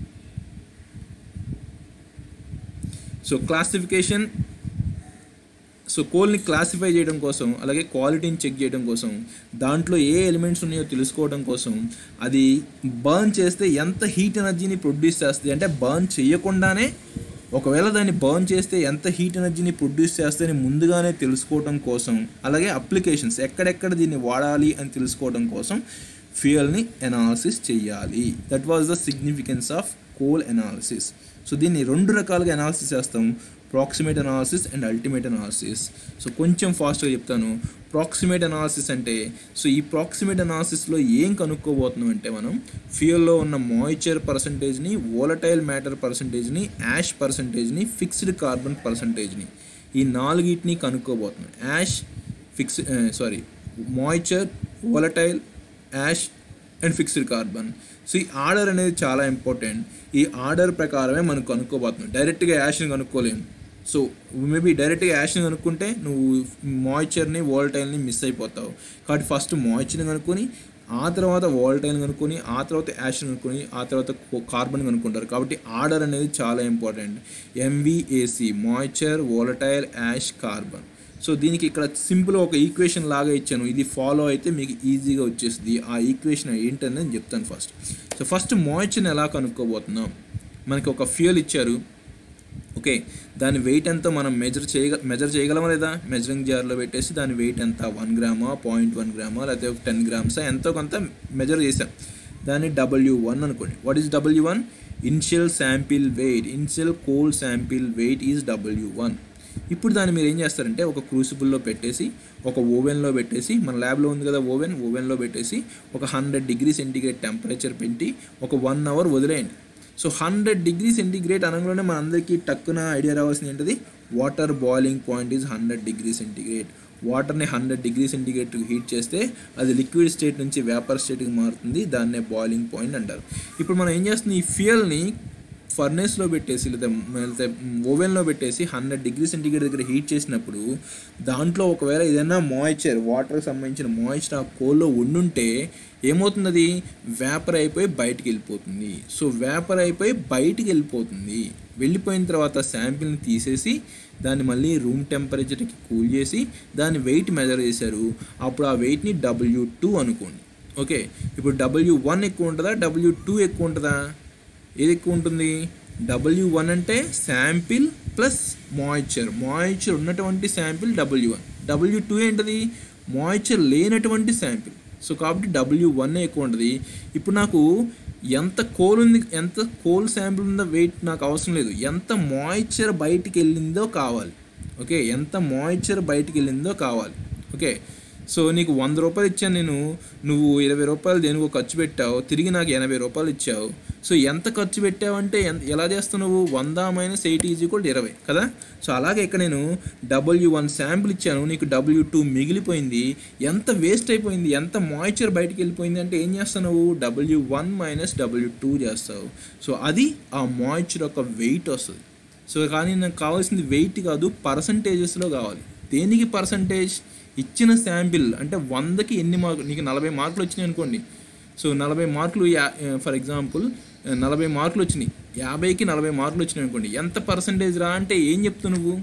so classification so కోల్ని క్లాసిఫై చేయడం కోసం అలాగే క్వాలిటీని చెక్ చేయడం కోసం దాంట్లో ఏ ఎలిమెంట్స్ ఉన్నాయో తెలుసుకోవడం కోసం అది బర్న్ చేస్తే ఎంత హీట్ ఎనర్జీని ప్రొడ్యూస్ చేస్తుంది అంటే బర్న్ చేయకుండానే ఒకవేళ దాన్ని బర్న్ చేస్తే ఎంత హీట్ ఎనర్జీని ప్రొడ్యూస్ చేస్తే ముందుగానే తెలుసుకోవడం కోసం అలాగే అప్లికేషన్స్ ఎక్కడెక్కడ దీన్ని వాడాలి అని తెలుసుకోవడం కోసం ఫ్యూయల్ని ఎనాలిసిస్ చేయాలి that was the significance of coal analysis so దీన్ని రెండు రకాలుగా ఎనాలిసిస్ చేస్తాం proximate analysis and ultimate analysis so కొంచెం ఫాస్ట్గా చెప్తాను ప్రాక్సిమేట్ అనాలిసిస్ అంటే సో ఈ ప్రాక్సిమేట్ అనాలిసిస్లో ఏం కనుక్కోబోతున్నాం అంటే మనం ఫ్యూయల్లో ఉన్న మాయిశ్చర్ పర్సంటేజ్ని వోలటైల్ మ్యాటర్ పర్సంటేజ్ని యాష్ పర్సంటేజ్ని ఫిక్స్డ్ కార్బన్ పర్సంటేజ్ని ఈ నాలుగిటిని కనుక్కోబోతున్నాం ash fix sorry moisture volatile ash and fixed carbon so ఈ ఆర్డర్ అనేది చాలా ఇంపార్టెంట్ ఈ ఆర్డర్ ప్రకారమే మనం కనుక్కోబోతున్నాం డైరెక్ట్గా యాష్ని కనుక్కోలేము సో మేబీ డైరెక్ట్గా యాష్ని కనుక్కుంటే నువ్వు మాయిశ్చర్ని వోల్టైల్ని మిస్ అయిపోతావు కాబట్టి ఫస్ట్ మాయిశ్చర్ని కనుక్కొని ఆ తర్వాత వోల్టైల్ కనుక్కొని ఆ తర్వాత యాష్ని కనుక్కొని ఆ తర్వాత కార్బన్ కనుక్కుంటారు కాబట్టి ఆర్డర్ అనేది చాలా important MVAC moisture volatile ash carbon so దీనికి ఇక్కడ సింపుల్ ఒక ఈక్వేషన్ లాగా ఇచ్చాను ఇది ఫాలో అయితే మీకు ఈజీగా వచ్చేస్తుంది ఆ ఈక్వేషన్ ఏంటని నేను చెప్తాను ఫస్ట్ సో ఫస్ట్ మాయిశ్చర్ని ఎలా కనుక్కోబోతున్నాం మనకి ఒక ఫ్యూయల్ ఇచ్చారు ఓకే దాని వెయిట్ ఎంతో మనం మెజర్ చేయగ మెజర్ చేయగలమా లేదా మెజరింగ్ జార్లో పెట్టేసి దాని వెయిట్ ఎంత వన్ గ్రామా పాయింట్ వన్ గ్రామా లేకపోతే టెన్ గ్రామ్సా ఎంతో కొంత మెజర్ చేసాం దాన్ని డబ్ల్యూ వన్ అనుకోండి what is W one initial sample weight initial coal sample weight is W one ఇప్పుడు దాన్ని మీరు ఏం చేస్తారంటే ఒక క్రూసిబుల్లో పెట్టేసి ఒక ఓవెన్లో పెట్టేసి మన ల్యాబ్లో ఉంది కదా ఓవెన్ ఓవెన్లో పెట్టేసి ఒక హండ్రెడ్ డిగ్రీ సెంటిగ్రేడ్ టెంపరేచర్ పెట్టి ఒక వన్ అవర్ వదిలేయండి సో హండ్రెడ్ డిగ్రీ సెంటిగ్రేడ్ అనగానే మన అందరికీ టక్కున ఐడియా రావాల్సింది ఏంటిది water boiling point is hundred degree centigrade వాటర్ని హండ్రెడ్ డిగ్రీ సెంటిగ్రేడ్ హీట్ చేస్తే అది లిక్విడ్ స్టేట్ నుంచి వేపర్ స్టేట్కి మారుతుంది దాన్నే బాయిలింగ్ పాయింట్ అంటారు ఇప్పుడు మనం ఏం చేస్తుంది ఈ ఫ్యూయల్ని ఫర్నేస్లో పెట్టేసి లేదా లేకపోతే ఓవెన్లో పెట్టేసి హండ్రెడ్ డిగ్రీ సెంటిగ్రేడ్ దగ్గర హీట్ చేసినప్పుడు దాంట్లో ఒకవేళ ఏదైనా మాయిశ్చర్ వాటర్కి సంబంధించిన మాయిశ్చర్ ఆ కోల్లో ఉండుంటే ఏమవుతుంది అది వేపర్ అయిపోయి బయటికి వెళ్ళిపోతుంది సో వేపర్ అయిపోయి బయటికి వెళ్ళిపోతుంది వెళ్ళిపోయిన తర్వాత శాంపిల్ని తీసేసి దాన్ని మళ్ళీ రూమ్ టెంపరేచర్కి కూల్ చేసి దాని వెయిట్ మెజర్ చేశారు అప్పుడు ఆ వెయిట్ని డబ్ల్యూ టూ అనుకోండి ఓకే ఇప్పుడు డబ్ల్యూ వన్ ఎక్కువ ఉంటుందా డబ్ల్యూ టూ ఎక్కువ ఉంటుందా ఏది ఎక్కువ ఉంటుంది డబ్ల్యూ వన్ అంటే శాంపిల్ ప్లస్ మాయిశ్చర్ మాయిశ్చర్ ఉన్నటువంటి sample W one W two ఏంటది మాయిశ్చర్ లేనటువంటి శాంపిల్ సో కాబట్టి డబ్ల్యూ వన్ ఎక్కువ ఉంటుంది ఇప్పుడు నాకు ఎంత కోల్ ఉంది ఎంత కోల్ శాంపిల్ ఉందో వెయిట్ నాకు అవసరం లేదు ఎంత మాయిశ్చర్ బయటికి వెళ్ళిందో కావాలి ఓకే ఎంత మాయిశ్చర్ బయటికి వెళ్ళిందో కావాలి ఓకే సో నీకు వంద రూపాయలు ఇచ్చాను నేను నువ్వు ఇరవై రూపాయలు దేనికో ఖర్చు పెట్టావు తిరిగి నాకు ఎనభై రూపాయలు ఇచ్చావు సో ఎంత ఖర్చు పెట్టావంటే ఎంత ఎలా చేస్తావు నువ్వు వంద మైనస్ ఎయిటీ ఈజ్ ఈక్వల్ ఇరవై కదా సో అలాగే ఇక్కడ నేను డబ్ల్యూ వన్ శాంపుల్ ఇచ్చాను నీకు డబ్ల్యూ టూ మిగిలిపోయింది ఎంత వేస్ట్ అయిపోయింది ఎంత మాయిశ్చర్ బయటికి వెళ్ళిపోయింది అంటే ఏం చేస్తావు నువ్వు W one minus W two చేస్తావు సో అది ఆ మాయిశ్చర్ యొక్క వెయిట్ వస్తుంది సో కానీ నాకు కావాల్సింది వెయిట్ కాదు పర్సంటేజెస్లో కావాలి దేనికి పర్సంటేజ్ ఇచ్చిన శాంపిల్ అంటే వందకి ఎన్ని మార్కులు నీకు నలభై మార్కులు వచ్చినాయి అనుకోండి సో నలభై మార్కులు యా ఫర్ ఎగ్జాంపుల్ నలభై మార్కులు వచ్చినాయి యాభైకి నలభై మార్కులు వచ్చినాయి అనుకోండి ఎంత పర్సంటేజ్ రా అంటే ఏం చెప్తావు నువ్వు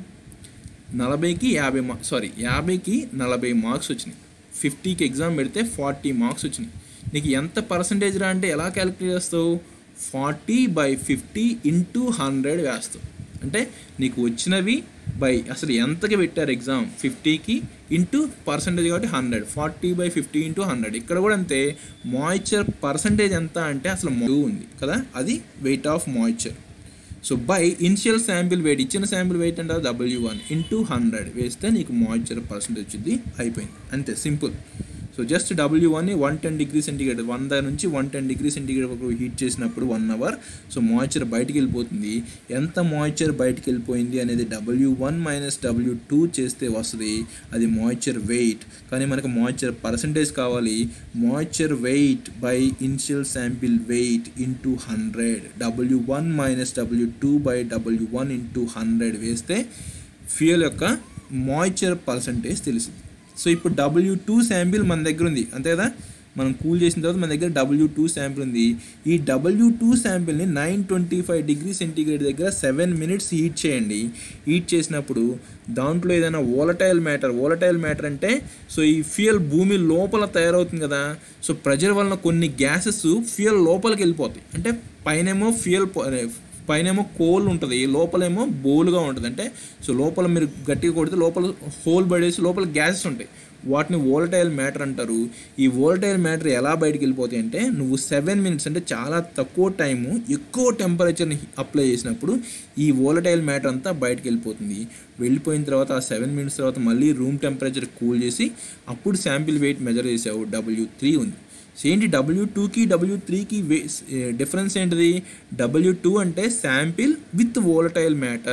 నలభైకి యాభై మా సారీ యాభైకి నలభై మార్క్స్ వచ్చినాయి ఫిఫ్టీకి ఎగ్జామ్ పెడితే ఫార్టీ మార్క్స్ వచ్చినాయి నీకు ఎంత పర్సంటేజ్ రా అంటే ఎలా క్యాలిక్యులేట్ చేస్తావు forty by fifty into hundred వేస్తావు అంటే నీకు వచ్చినవి బై అసలు ఎంతకి పెట్టారు ఎగ్జామ్ ఫిఫ్టీకి ఇంటూ పర్సంటేజ్ కాబట్టి hundred forty by fifty into hundred ఇక్కడ కూడా అంతే మాయిశ్చర్ పర్సంటేజ్ ఎంత అంటే అసలు టూ ఉంది కదా అది weight of moisture so by initial sample weight ఇచ్చిన శాంపిల్ వెయిట్ అంటే డబ్ల్యూ వన్ ఇంటూ హండ్రెడ్ వేస్తే నీకు మాయిశ్చర్ పర్సంటేజ్ వచ్చింది అయిపోయింది అంతే సింపుల్ సో జస్ట్ డబ్ల్యూ వన్ని వన్ టెన్ డిగ్రీ సెంటిగ్రేడ్ వంద నుంచి వన్ టెన్ డిగ్రీ సెంటిగ్రేడ్ వరకు హీట్ చేసినప్పుడు వన్ అవర్ సో మాయిశ్చర్ బయటికి వెళ్ళిపోతుంది ఎంత మాయిశ్చర్ బయటికి వెళ్ళిపోయింది అనేది W one minus W two చేస్తే వస్తుంది అది మాయిశ్చర్ వెయిట్ కానీ మనకు మాయిశ్చర్ పర్సంటేజ్ కావాలి moisture weight by initial sample weight into hundred W one minus W two by W one into hundred వేస్తే ఫ్యూయల్ యొక్క మాయిశ్చర్ పర్సంటేజ్ తెలుస్తుంది సో ఇప్పుడు డబ్ల్యూ టూ శాంపిల్ మన దగ్గర ఉంది అంతే కదా మనం కూల్ చేసిన తర్వాత మన దగ్గర డబ్ల్యూ టూ శాంపిల్ ఉంది ఈ డబ్ల్యూ టూ శాంపిల్ని nine twenty five degree centigrade దగ్గర సెవెన్ మినిట్స్ హీట్ చేయండి హీట్ చేసినప్పుడు దాంట్లో ఏదైనా ఓలటైల్ మ్యాటర్ ఓలటైల్ మ్యాటర్ అంటే సో ఈ ఫ్యూయల్ భూమి లోపల తయారవుతుంది కదా సో ప్రెజర్ వలన కొన్ని గ్యాసెస్ ఫ్యూయల్ లోపలికి వెళ్ళిపోతాయి అంటే పైనేమో ఫ్యూయల్ పైనేమో కోల్ ఉంటుంది లోపలేమో బోల్గా ఉంటుంది అంటే సో లోపల మీరు గట్టిగా కొడితే లోపల హోల్ పడేసి లోపల గ్యాసెస్ ఉంటాయి వాటిని వోల్టైల్ మ్యాటర్ అంటారు ఈ వోల్టైల్ మ్యాటర్ ఎలా బయటికి వెళ్ళిపోతాయి అంటే నువ్వు సెవెన్ మినిట్స్ అంటే చాలా తక్కువ టైము ఎక్కువ టెంపరేచర్ని అప్లై చేసినప్పుడు ఈ వోలటైల్ మ్యాటర్ అంతా బయటికి వెళ్ళిపోతుంది వెళ్ళిపోయిన తర్వాత ఆ సెవెన్ మినిట్స్ తర్వాత మళ్ళీ రూమ్ టెంపరేచర్ కూల్ చేసి అప్పుడు శాంపిల్ వెయిట్ మెజర్ చేసావు డబ్ల్యూ త్రీ ఉంది సో ఏంటి డబ్ల్యూ టూకి డబ్ల్యూ త్రీకి డిఫరెన్స్ ఏంటిది డబ్ల్యూ టూ అంటే sample with volatile matter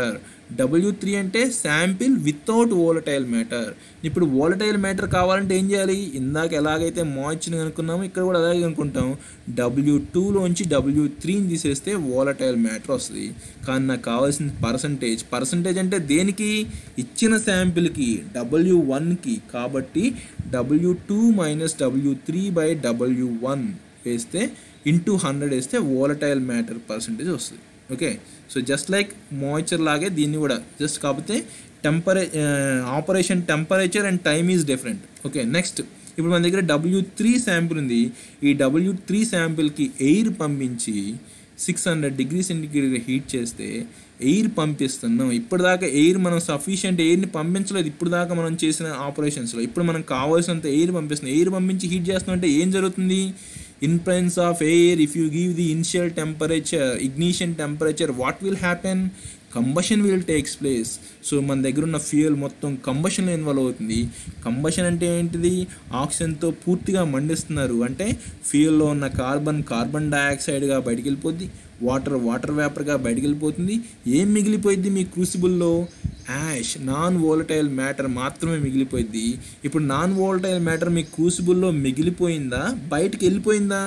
W three అంటే శాంపిల్ వితౌట్ వోలటైల్ మ్యాటర్ ఇప్పుడు వోలటైల్ మ్యాటర్ కావాలంటే ఏం చేయాలి ఇందాక ఎలాగైతే మాయిచ్ని అనుకున్నామో ఇక్కడ కూడా అలాగే అనుకుంటాం డబ్ల్యూ టూలోంచి డబ్ల్యూ త్రీని తీసేస్తే వోలటైల్ మ్యాటర్ వస్తుంది కానీ నాకు కావాల్సిన పర్సంటేజ్ పర్సంటేజ్ అంటే దేనికి ఇచ్చిన శాంపిల్కి డబ్ల్యూ వన్కి కాబట్టి W two minus W three by W one వేస్తే ఇంటూ హండ్రెడ్ వేస్తే వోలటైల్ మ్యాటర్ పర్సంటేజ్ వస్తుంది okay so just like moisture లాగే దీన్ని కూడా జస్ట్ కాకపోతే టెంపరే operation temperature and time is different okay next ఇప్పుడు మన దగ్గర డబ్ల్యూ త్రీ శాంపుల్ ఉంది ఈ డబ్ల్యూ త్రీ శాంపుల్కి ఎయిర్ పంపించి six hundred degree centigrade heat చేస్తే ఎయిర్ పంపిస్తున్నాం ఇప్పటిదాకా ఎయిర్ మనం సఫిషియంట్ ఎయిర్ని పంపించలేదు ఇప్పుడు దాకా మనం చేసిన ఆపరేషన్స్లో ఇప్పుడు మనం కావాల్సినంత ఎయిర్ పంపిస్తున్నాం ఎయిర్ పంపించి హీట్ చేస్తున్నామంటే ఏం జరుగుతుంది in presence of air if you give the initial temperature ignition temperature what will happen combustion will takes place so మన దగ్గర ఉన్న ఫ్యూయల్ మొత్తం కంబషన్లో ఇన్వాల్వ్ అవుతుంది కంబషన్ అంటే ఏంటిది ఆక్సిజన్తో పూర్తిగా మండిస్తున్నారు అంటే ఫ్యూయల్లో ఉన్న కార్బన్ కార్బన్ డయాక్సైడ్గా బయటికి వెళ్ళిపోద్ది వాటర్ వాటర్ వేపర్గా బయటికి వెళ్ళిపోతుంది ఏం మిగిలిపోయింది మీ క్రూసిబుల్లో యాష్ నాన్ వోలటైల్ మ్యాటర్ మాత్రమే మిగిలిపోయింది ఇప్పుడు నాన్ వోలటైల్ మ్యాటర్ మీ క్రూసిబుల్లో మిగిలిపోయిందా బయటికి వెళ్ళిపోయిందా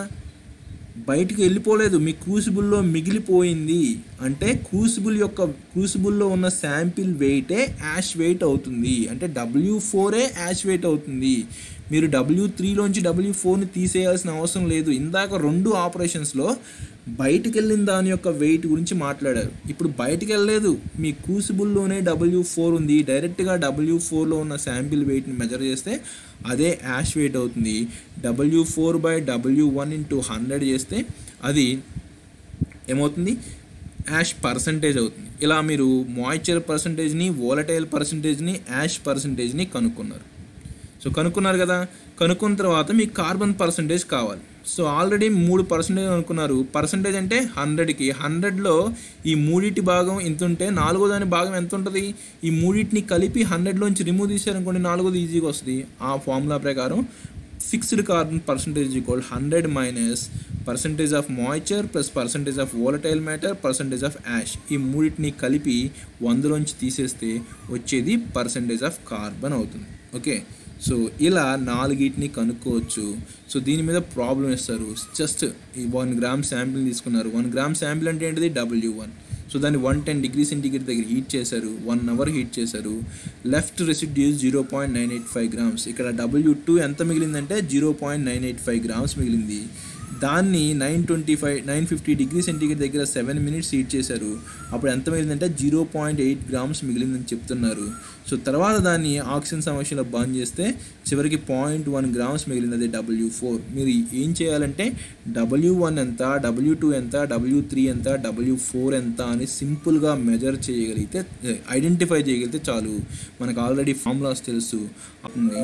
బయటికి వెళ్ళిపోలేదు మీ క్రూసిబుల్లో మిగిలిపోయింది అంటే క్రూసిబుల్ యొక్క క్రూసిబుల్లో ఉన్న శాంపిల్ వెయిటే యాష్ వెయిట్ అవుతుంది అంటే డబ్ల్యూ ఫోరే యాష్ వెయిట్ అవుతుంది మీరు డబ్ల్యూ త్రీలోంచి డబ్ల్యూ ఫోర్ని తీసేయాల్సిన అవసరం లేదు ఇందాక రెండు ఆపరేషన్స్లో బయటికి వెళ్ళిన దాని యొక్క వెయిట్ గురించి మాట్లాడారు ఇప్పుడు బయటికి వెళ్ళలేదు మీ క్రూసిబుల్లోనే డబ్ల్యూ ఫోర్ ఉంది డైరెక్ట్గా డబ్ల్యూ ఫోర్లో ఉన్న శాంపిల్ వెయిట్ని మెజర్ చేస్తే అదే యాష్ వెయిట్ అవుతుంది W four by W one into hundred చేస్తే అది ఏమవుతుంది యాష్ పర్సంటేజ్ అవుతుంది ఇలా మీరు మాయిశ్చర్ పర్సంటేజ్ని వోలటైల్ పర్సంటేజ్ని యాష్ పర్సంటేజ్ని కనుక్కున్నారు సో కనుక్కున్నారు కదా కనుక్కున్న తర్వాత మీకు కార్బన్ పర్సంటేజ్ కావాలి సో ఆల్రెడీ మూడు పర్సంటేజ్ అనుకున్నారు పర్సంటేజ్ అంటే హండ్రెడ్కి హండ్రెడ్లో ఈ మూడింటి భాగం ఎంత ఉంటే నాలుగో దాని భాగం ఎంత ఉంటుంది ఈ మూడింటిని కలిపి హండ్రెడ్లోంచి రిమూవ్ తీసారనుకోండి నాలుగోది ఈజీగా వస్తుంది ఆ ఫార్ములా ప్రకారం fixed carbon percentage equal hundred minus percentage of moisture plus percentage of volatile matter percentage of ash ఈ మూడింటిని కలిపి వందలోంచి తీసేస్తే వచ్చేది పర్సంటేజ్ ఆఫ్ కార్బన్ అవుతుంది ఓకే సో ఇలా నాలుగిటిని కనుక్కోవచ్చు సో దీని మీద ప్రాబ్లం ఇస్తారు జస్ట్ ఈ వన్ గ్రామ్ శాంపిల్ తీసుకున్నారు వన్ గ్రామ్ శాంపిల్ అంటే ఏంటిది డబ్ల్యూ వన్ సో దాన్ని వన్ టెన్ డిగ్రీ సెంటిగ్రేడ్ దగ్గర హీట్ చేశారు వన్ అవర్ హీట్ చేశారు left residues zero point nine eight five grams ఇక్కడ డబ్ల్యూ టూ ఎంత మిగిలిందంటే zero point nine eight five grams మిగిలింది దాన్ని nine twenty five nine fifty degree centigrade దగ్గర సెవెన్ మినిట్స్ హీట్ చేశారు అప్పుడు ఎంత మిగిలిందంటే జీరో పాయింట్ ఎయిట్ గ్రామ్స్ మిగిలిందని చెప్తున్నారు సో తర్వాత దాన్ని ఆక్సిజన్ సమస్యలో బంద్ చేస్తే చివరికి పాయింట్ వన్ గ్రామ్స్ మిగిలింది అదే డబ్ల్యూ ఫోర్ మీరు ఏం చేయాలంటే డబ్ల్యూ వన్ ఎంత డబ్ల్యూ టూ ఎంత డబ్ల్యూ త్రీ ఎంత డబ్ల్యూ ఫోర్ ఎంత అని సింపుల్గా మెజర్ చేయగలిగితే ఐడెంటిఫై చేయగలిగితే చాలు మనకు ఆల్రెడీ ఫార్ములాస్ తెలుసు ఉంది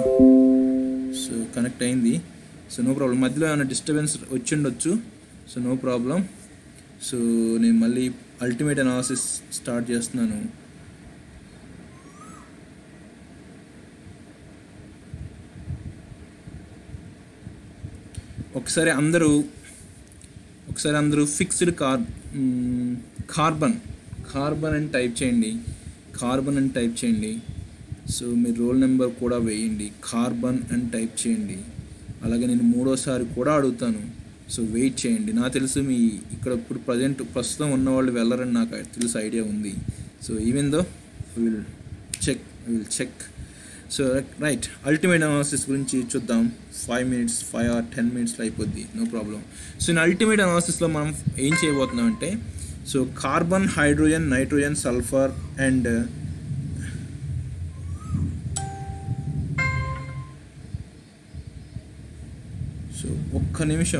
సో కనెక్ట్ అయింది సో నో ప్రాబ్లం మధ్యలో ఏమైనా డిస్టర్బెన్స్ వచ్చిండొచ్చు సో నో ప్రాబ్లం సో నేను మళ్ళీ అల్టిమేట్ అనాలిసిస్ స్టార్ట్ చేస్తున్నాను ఒకసారి అందరూ ఒకసారి అందరూ ఫిక్స్డ్ కార్ కార్బన్ కార్బన్ అని టైప్ చేయండి కార్బన్ అని టైప్ చేయండి సో మీ రోల్ నెంబర్ కూడా వేయండి కార్బన్ అని టైప్ చేయండి అలాగే నేను మూడోసారి కూడా అడుగుతాను సో వెయిట్ చేయండి నాకు తెలుసు మీ ఇక్కడ ఇప్పుడు ప్రజెంట్ ప్రస్తుతం ఉన్న వాళ్ళు వెళ్ళరని నాకు తెలుసు ఐడియా ఉంది so even though will check will check so right ultimate analysis గురించి చూద్దాం five minutes five or ten మినిట్స్లో అయిపోద్ది no problem so in ultimate అనాలిసిస్లో మనం ఏం చేయబోతున్నాం అంటే so carbon hydrogen nitrogen sulphur and so ఒక్క నిమిషం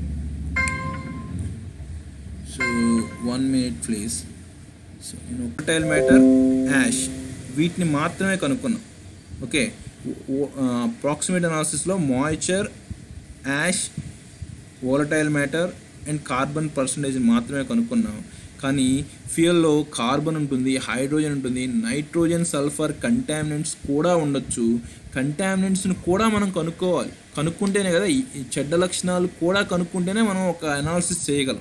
so one minute please so నేను ఒకటైల్ మ్యాటర్ యాష్ వీటిని మాత్రమే కనుక్కున్నాం ఓకే అప్రాక్సిమేట్ అనాలిసిస్లో moisture ash volatile matter and carbon percentage మాత్రమే కనుక్కున్నాం కానీ ఫ్యూయల్లో కార్బన్ ఉంటుంది హైడ్రోజన్ ఉంటుంది నైట్రోజన్ సల్ఫర్ కంటామినెంట్స్ కూడా ఉండొచ్చు కంటామినెంట్స్ని కూడా మనం కనుక్కోవాలి కనుక్కుంటేనే కదా ఈ ఈ చెడ్డ లక్షణాలు కూడా కనుక్కుంటేనే మనం ఒక అనాలిసిస్ చేయగలం సో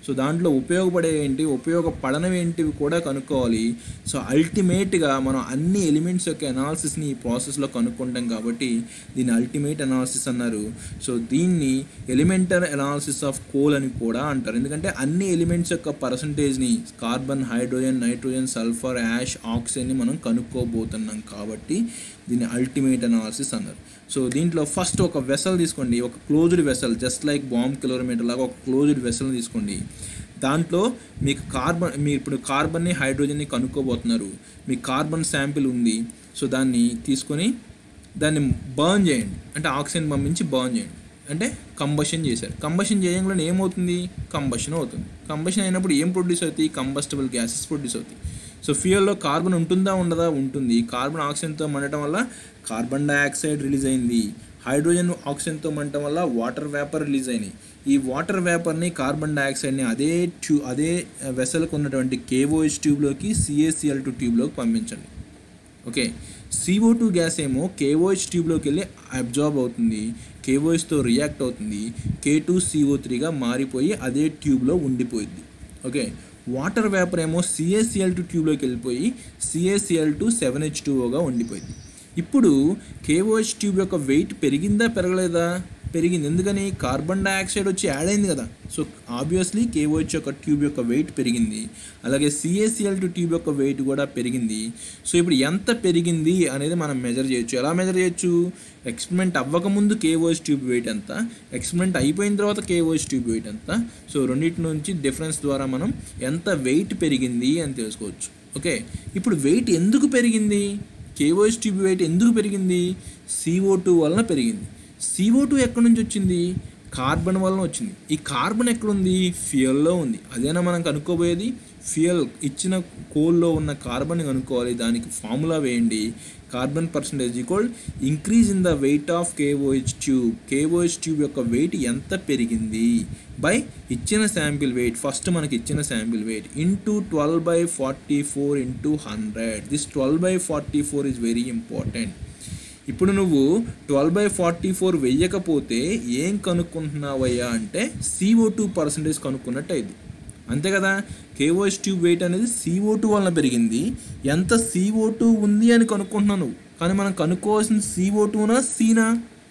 సో దాంట్లో ఉపయోగపడే ఏంటి ఉపయోగపడనవి ఏంటివి కూడా కనుక్కోవాలి సో అల్టిమేట్గా మనం అన్ని ఎలిమెంట్స్ యొక్క అనాలిసిస్ని ఈ ప్రాసెస్లో కనుక్కుంటాం కాబట్టి దీన్ని అల్టిమేట్ అనాలిసిస్ అన్నారు సో దీన్ని ఎలిమెంటల్ అనాలిసిస్ ఆఫ్ కోల్ అని కూడా అంటారు ఎందుకంటే అన్ని ఎలిమెంట్స్ యొక్క పర్సంటేజ్ని carbon hydrogen nitrogen sulphur ash ఆక్సిజన్ని మనం కనుక్కోబోతున్నాం కాబట్టి దీన్ని అల్టిమేట్ అనాలిసిస్ అన్నారు సో దీంట్లో ఫస్ట్ ఒక వెసల్ తీసుకోండి ఒక closed vessel just like bomb calorimeter లాగా ఒక క్లోజ్డ్ వెసల్ తీసుకోండి దాంట్లో మీకు కార్బన్ మీరు ఇప్పుడు కార్బన్ని హైడ్రోజన్ని కనుక్కోబోతున్నారు మీకు కార్బన్ శాంపిల్ ఉంది సో దాన్ని తీసుకొని దాన్ని బర్న్ చేయండి అంటే ఆక్సిజన్ పంపించి బర్న్ చేయండి అంటే కంబషన్ చేశారు కంబషన్ చేయడంలో ఏమవుతుంది కంబషన్ అవుతుంది కంబషన్ అయినప్పుడు ఏం ప్రొడ్యూస్ అవుతాయి కంబస్టబుల్ గ్యాసెస్ ప్రొడ్యూస్ అవుతాయి సో ఫ్యూయల్లో కార్బన్ ఉంటుందా ఉండదా ఉంటుంది కార్బన్ ఆక్సిజన్తో మండటం వల్ల కార్బన్ డైఆక్సైడ్ రిలీజ్ అయింది హైడ్రోజన్ ఆక్సిజన్తో మండటం వల్ల వాటర్ వేపర్ రిలీజ్ అయినాయి ఈ వాటర్ వేపర్ని కార్బన్ డైఆక్సైడ్ని అదే ట్యూ అదే వెసల్కి ఉన్నటువంటి కేఓహెచ్ ట్యూబ్లోకి సిఏసిఎల్ టూ ట్యూబ్లోకి పంపించండి ఓకే సిఓ టూ గ్యాస్ ఏమో కేఓహెచ్ ట్యూబ్లోకి వెళ్ళి అబ్జార్బ్ అవుతుంది కేఓహెచ్తో రియాక్ట్ అవుతుంది కే టూ సిఓ త్రీగా మారిపోయి అదే ట్యూబ్లో ఉండిపోయింది ఓకే వాటర్ వేపర్ ఏమో సిఏసిఎల్ టూ ట్యూబ్లోకి వెళ్ళిపోయి సిఏసిఎల్ టూ సెవెన్ హెచ్ టూఓగా ఉండిపోయింది ఇప్పుడు కేఓహెచ్ ట్యూబ్ యొక్క వెయిట్ పెరిగిందా పెరగలేదా పెరిగింది ఎందుకని కార్బన్ డైఆక్సైడ్ వచ్చి యాడ్ అయింది కదా సో ఆబ్వియస్లీ కేఓహెచ్ యొక్క ట్యూబ్ యొక్క వెయిట్ పెరిగింది అలాగే సిఏసిఎల్ టు ట్యూబ్ యొక్క వెయిట్ కూడా పెరిగింది సో ఇప్పుడు ఎంత పెరిగింది అనేది మనం మెజర్ చేయొచ్చు ఎలా మెజర్ చేయొచ్చు ఎక్స్పెరిమెంట్ అవ్వకముందు కేఓహెచ్ ట్యూబ్ వెయిట్ ఎంత ఎక్స్పెరిమెంట్ అయిపోయిన తర్వాత కేఓహెచ్ ట్యూబ్ వెయిట్ ఎంత సో రెండింటి నుంచి డిఫరెన్స్ ద్వారా మనం ఎంత వెయిట్ పెరిగింది అని తెలుసుకోవచ్చు ఓకే ఇప్పుడు వెయిట్ ఎందుకు పెరిగింది కేఓహెచ్ ట్యూబ్ వెయిట్ ఎందుకు పెరిగింది సిఓ టూ వలన పెరిగింది సిఓ టూ ఎక్కడి నుంచి వచ్చింది కార్బన్ వలన వచ్చింది ఈ కార్బన్ ఎక్కడుంది ఫ్యూయల్లో ఉంది అదేనా మనం కనుక్కోబోయేది ఫ్యూయల్ ఇచ్చిన కోల్లో ఉన్న కార్బన్ కనుక్కోవాలి దానికి ఫార్ములా వేయండి carbon percentage equal increase in the weight of KOH tube KOH tube యొక్క వెయిట్ ఎంత పెరిగింది బై ఇచ్చిన శాంపిల్ వెయిట్ ఫస్ట్ మనకి ఇచ్చిన sample weight into twelve by forty four into hundred this twelve by forty four is very important ఇప్పుడు నువ్వు ట్వెల్వ్ బై ఫార్టీ ఫోర్ వెయ్యకపోతే ఏం కనుక్కుంటున్నావయ్యా అంటే సిఓ టూ పర్సంటేజ్ కనుక్కున్నట్టు అయింది అంతే కదా కేఓఎస్ ట్యూబ్ వెయిట్ అనేది సిఓ టూ వలన పెరిగింది ఎంత సిఓ టూ ఉంది అని కనుక్కుంటున్నావు నువ్వు కానీ మనం కనుక్కోవాల్సింది సిఓ టూనా సీనా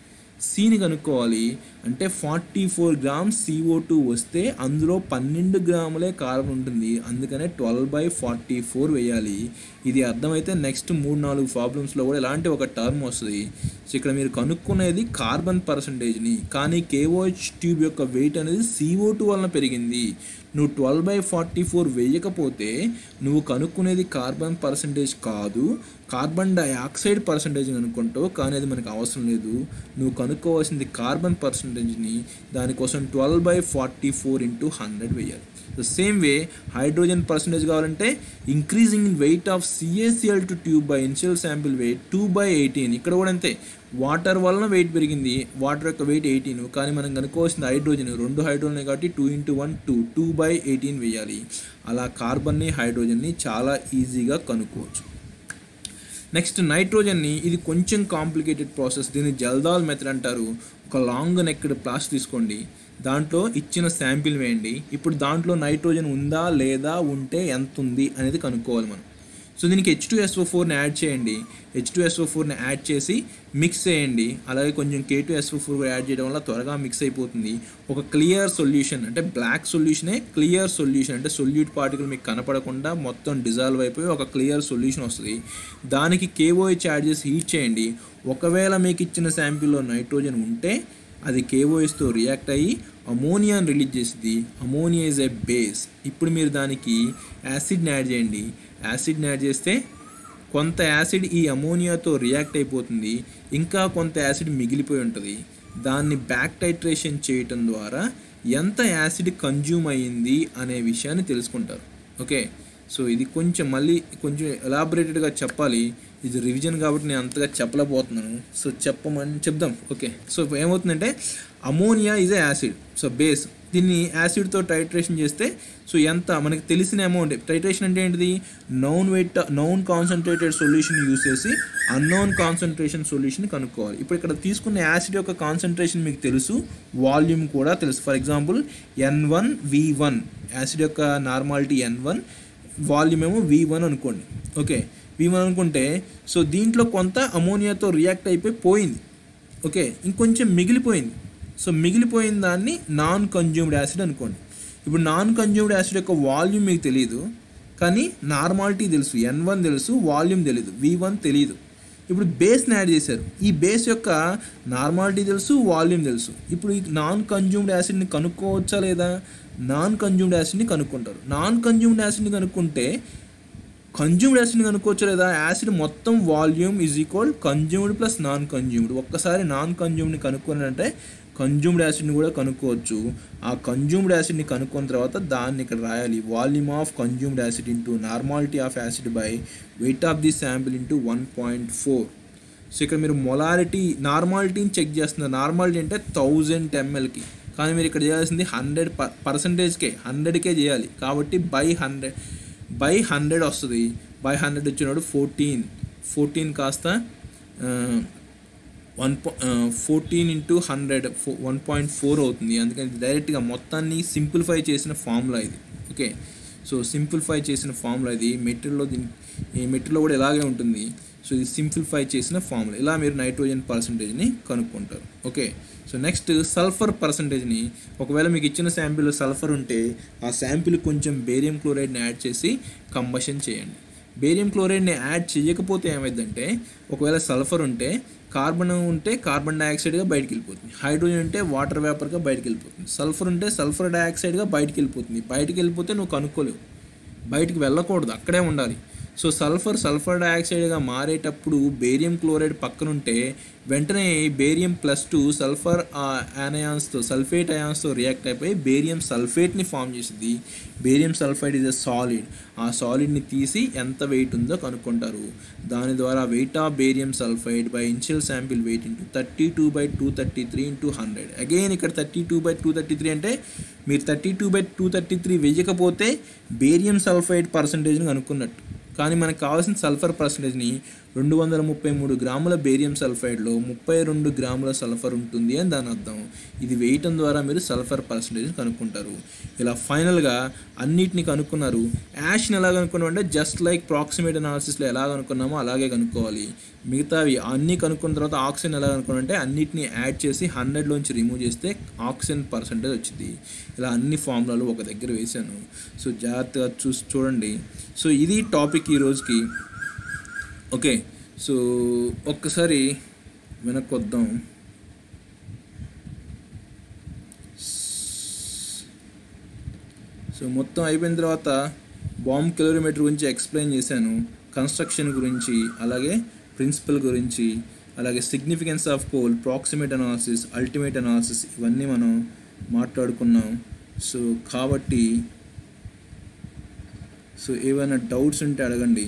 సీని కనుక్కోవాలి అంటే forty four grams CO two వస్తే అందులో పన్నెండు గ్రాములే కార్బన్ ఉంటుంది అందుకనే ట్వెల్వ్ బై ఫార్టీ ఫోర్ వేయాలి ఇది అర్థమైతే నెక్స్ట్ మూడు నాలుగు ప్రాబ్లమ్స్లో కూడా ఇలాంటి ఒక టర్మ్ వస్తుంది సో ఇక్కడ మీరు కనుక్కునేది కార్బన్ పర్సంటేజ్ని కానీ కేఓహెచ్ ట్యూబ్ యొక్క వెయిట్ అనేది సిఓ టూ వలన పెరిగింది నువ్వు ట్వెల్వ్ బై ఫార్టీ ఫోర్ వేయకపోతే నువ్వు కనుక్కునేది కార్బన్ పర్సంటేజ్ కాదు కార్బన్ డైఆక్సైడ్ పర్సంటేజ్ కనుక్కుంటావు కానీ అది మనకు అవసరం లేదు నువ్వు కనుక్కోవాల్సింది కార్బన్ పర్సంటేజ్ని దానికోసం twelve by forty four into hundred వేయాలి the same way hydrogen percentage కావాలంటే increasing in weight of CaCl two tube by initial sample weight two by eighteen ఇక్కడ కూడా అంతే వాటర్ వలన వెయిట్ పెరిగింది వాటర్ యొక్క వెయిట్ ఎయిటీన్ కానీ మనం కనుక్కోవాల్సింది హైడ్రోజన్ రెండు హైడ్రోజన్ కాబట్టి two into one two two by eighteen వేయాలి అలా కార్బన్ని హైడ్రోజన్ని చాలా ఈజీగా కనుక్కోవచ్చు నెక్స్ట్ నైట్రోజన్ని ఇది కొంచెం కాంప్లికేటెడ్ ప్రాసెస్ దీన్ని జల్దాల్ మెథడ్ అంటారు ఒక లాంగ్ నెక్డ్ ప్లాస్ తీసుకోండి దాంట్లో ఇచ్చిన శాంపిల్ వేయండి ఇప్పుడు దాంట్లో నైట్రోజన్ ఉందా లేదా ఉంటే ఎంత ఉంది అనేది కనుక్కోవాలి మనం సో దీనికి హెచ్ టూ ఎస్ఓ ఫోర్ని యాడ్ చేయండి హెచ్ టూ ఎస్ఓ ఫోర్ని యాడ్ చేసి మిక్స్ చేయండి అలాగే కొంచెం K two SO four add చేయడం వల్ల త్వరగా మిక్స్ అయిపోతుంది ఒక క్లియర్ సొల్యూషన్ అంటే బ్లాక్ సొల్యూషనే క్లియర్ సొల్యూషన్ అంటే సొల్యూట్ పార్టికల్ మీకు కనపడకుండా మొత్తం డిజాల్వ్ అయిపోయి ఒక క్లియర్ సొల్యూషన్ వస్తుంది దానికి కేఓహెచ్ యాడ్ చేసి హీట్ చేయండి ఒకవేళ మీకు ఇచ్చిన శాంపిల్లో నైట్రోజన్ ఉంటే అది కేఓఎస్తో రియాక్ట్ అయ్యి అమోనియాని రిలీజ్ చేసింది అమోనియా ఇస్ ఏ బేస్ ఇప్పుడు మీరు దానికి యాసిడ్ని యాడ్ చేయండి యాసిడ్ని యాడ్ చేస్తే కొంత యాసిడ్ ఈ అమోనియాతో రియాక్ట్ అయిపోతుంది ఇంకా కొంత యాసిడ్ మిగిలిపోయి ఉంటుంది దాన్ని బ్యాక్ టైట్రేషన్ చేయటం ద్వారా ఎంత యాసిడ్ కన్జ్యూమ్ అయ్యింది అనే విషయాన్ని తెలుసుకుంటారు ఓకే సో ఇది కొంచెం మళ్ళీ కొంచెం ఎలాబరేటెడ్గా చెప్పాలి ఇది రివిజన్ కాబట్టి నేను అంతగా చెప్పలేకపోతున్నాను సో చెప్పమని చెప్దాం ఓకే సో ఇప్పుడు ఏమవుతుందంటే ammonia is a acid so base దీన్ని యాసిడ్తో టైట్రేషన్ చేస్తే సో ఎంత మనకి తెలిసిన అమౌంట్ టైట్రేషన్ అంటే ఏంటిది known weight known concentrated solution use చేసి అన్నోన్ కాన్సన్ట్రేషన్ సొల్యూషన్ కనుక్కోవాలి ఇప్పుడు ఇక్కడ తీసుకున్న యాసిడ్ యొక్క కాన్సన్ట్రేషన్ మీకు తెలుసు వాల్యూమ్ కూడా తెలుసు for example N one V one acid యొక్క నార్మాలిటీ ఎన్ వన్ వాల్యూమ్ ఏమో వి వన్ అనుకోండి ఓకే వి వన్ అనుకుంటే సో దీంట్లో కొంత అమోనియాతో రియాక్ట్ అయిపోయి పోయింది ఓకే ఇంకొంచెం మిగిలిపోయింది సో మిగిలిపోయిన దాన్ని నాన్ కన్జ్యూమ్డ్ యాసిడ్ అనుకోండి ఇప్పుడు నాన్ కన్జ్యూమ్డ్ యాసిడ్ యొక్క వాల్యూమ్ మీకు తెలియదు కానీ నార్మాలిటీ తెలుసు ఎన్ వన్ తెలుసు వాల్యూమ్ తెలియదు వి వన్ తెలియదు ఇప్పుడు బేస్ని యాడ్ చేశారు ఈ బేస్ యొక్క నార్మాలిటీ తెలుసు వాల్యూమ్ తెలుసు ఇప్పుడు ఈ నాన్ కన్జ్యూమ్డ్ యాసిడ్ని కనుక్కోవచ్చా లేదా నాన్ కన్జ్యూమ్డ్ యాసిడ్ని కనుక్కుంటారు నాన్ కన్జ్యూమ్డ్ యాసిడ్ని కనుక్కుంటే కన్జ్యూమ్డ్ యాసిడ్ని కనుక్కోవచ్చు లేదా యాసిడ్ మొత్తం volume is equal consumed plus non consumed ఒక్కసారి నాన్ కన్జ్యూమ్డ్ని కనుక్కోనంటే కన్జ్యూమ్డ్ యాసిడ్ని కూడా కనుక్కోవచ్చు ఆ కన్జ్యూమ్డ్ యాసిడ్ని కనుక్కున్న తర్వాత దాన్ని ఇక్కడ రాయాలి volume of consumed acid into normality of acid by weight of the sample into one point four so ఇక్కడ మీరు మొలారిటీ నార్మాలిటీని చెక్ చేస్తున్నారు నార్మాలిటీ అంటే థౌజండ్ ఎంఎల్కి కానీ మీరు ఇక్కడ చేయాల్సింది హండ్రెడ్ పర్సంటేజ్కే హండ్రెడ్కే చేయాలి కాబట్టి బై హండ్రెడ్ బై హండ్రెడ్ వస్తుంది బై హండ్రెడ్ వచ్చినప్పుడు ఫోర్టీన్ ఫోర్టీన్ కాస్త వన్ ఫోర్టీన్ ఇంటూ హండ్రెడ్ ఫో వన్ పాయింట్ ఫోర్ అవుతుంది అందుకని డైరెక్ట్గా మొత్తాన్ని సింప్లిఫై చేసిన ఫార్ములా ఇది ఓకే సో సింప్లిఫై చేసిన ఫార్ములా ఇది మెటీరియల్లో దీని ఈ మెటీరియల్లో కూడా ఇలాగే ఉంటుంది సో ఇది సింప్లిఫై చేసిన ఫార్ములా ఇలా మీరు నైట్రోజన్ పర్సంటేజ్ని కనుక్కుంటారు ఓకే సో నెక్స్ట్ సల్ఫర్ పర్సంటేజ్ని ఒకవేళ మీకు ఇచ్చిన శాంపిల్ సల్ఫర్ ఉంటే ఆ శాంపిల్ కొంచెం బేరియం క్లోరైడ్ని యాడ్ చేసి కంబషన్ చేయండి బేరియం క్లోరైడ్ని యాడ్ చేయకపోతే ఏమైందంటే ఒకవేళ సల్ఫర్ ఉంటే కార్బన్ ఉంటే కార్బన్ డైఆక్సైడ్గా బయటికి వెళ్ళిపోతుంది హైడ్రోజన్ ఉంటే వాటర్ వేపర్గా బయటికి వెళ్ళిపోతుంది సల్ఫర్ ఉంటే సల్ఫర్ డైఆక్సైడ్గా బయటికి వెళ్ళిపోతుంది బయటికి వెళ్ళిపోతే నువ్వు కనుక్కోలేవు బయటికి వెళ్ళకూడదు అక్కడే ఉండాలి సో సల్ఫర్ సల్ఫర్ డైఆక్సైడ్గా మారేటప్పుడు బేరియం క్లోరైడ్ పక్కనుంటే వెంటనే బేరియం ప్లస్ టూ సల్ఫర్ యానయాన్స్తో సల్ఫేట్ అయాన్స్తో రియాక్ట్ అయిపోయి బేరియం సల్ఫేట్ని ఫామ్ చేసింది barium sulphide is a solid ఆ సాలిడ్ని తీసి ఎంత వెయిట్ ఉందో కనుక్కుంటారు దాని ద్వారా weight of barium sulphide by initial sample weight into thirty two by two thirty three into hundred again ఇక్కడ thirty two by two thirty three అంటే మీరు thirty two by two thirty three వేయకపోతే బేరియం సల్ఫైడ్ పర్సంటేజ్ని కనుక్కున్నట్టు కానీ మనకు కావాల్సిన సల్ఫర్ పర్సంటేజ్ని రెండు వందల ముప్పై మూడు గ్రాముల బేరియం సల్ఫైడ్లో ముప్పై రెండు గ్రాముల సల్ఫర్ ఉంటుంది అని దాని అర్థం ఇది వేయటం ద్వారా మీరు సల్ఫర్ పర్సంటేజ్ కనుక్కుంటారు ఇలా ఫైనల్గా అన్నిటిని కనుక్కున్నారు యాష్ని ఎలా కనుక్కున్నాం అంటే జస్ట్ లైక్ ప్రాక్సిమేట్ అనాలిసిస్లో ఎలా కనుక్కున్నామో అలాగే కనుక్కోవాలి మిగతావి అన్నీ కనుక్కున్న తర్వాత ఆక్సిజన్ ఎలా కనుక్కున్నామంటే అన్నిటిని యాడ్ చేసి హండ్రెడ్లోంచి రిమూవ్ చేస్తే ఆక్సిజన్ పర్సంటేజ్ వచ్చింది ఇలా అన్ని ఫార్ములాలు ఒక దగ్గర వేశాను సో జాగ్రత్తగా చూసి చూడండి సో ఇది టాపిక్ ఈ రోజుకి ఓకే సో ఒక్కసారి వెనక్కి వద్దాం సో మొత్తం అయిపోయిన తర్వాత బాంబ్ కిలోమీటర్ గురించి ఎక్స్ప్లెయిన్ చేశాను కన్స్ట్రక్షన్ గురించి అలాగే ప్రిన్సిపల్ గురించి అలాగే significance of coal proximate analysis ultimate analysis ఇవన్నీ మనం మాట్లాడుకున్నాం సో కాబట్టి సో ఏమైనా డౌట్స్ ఉంటే అడగండి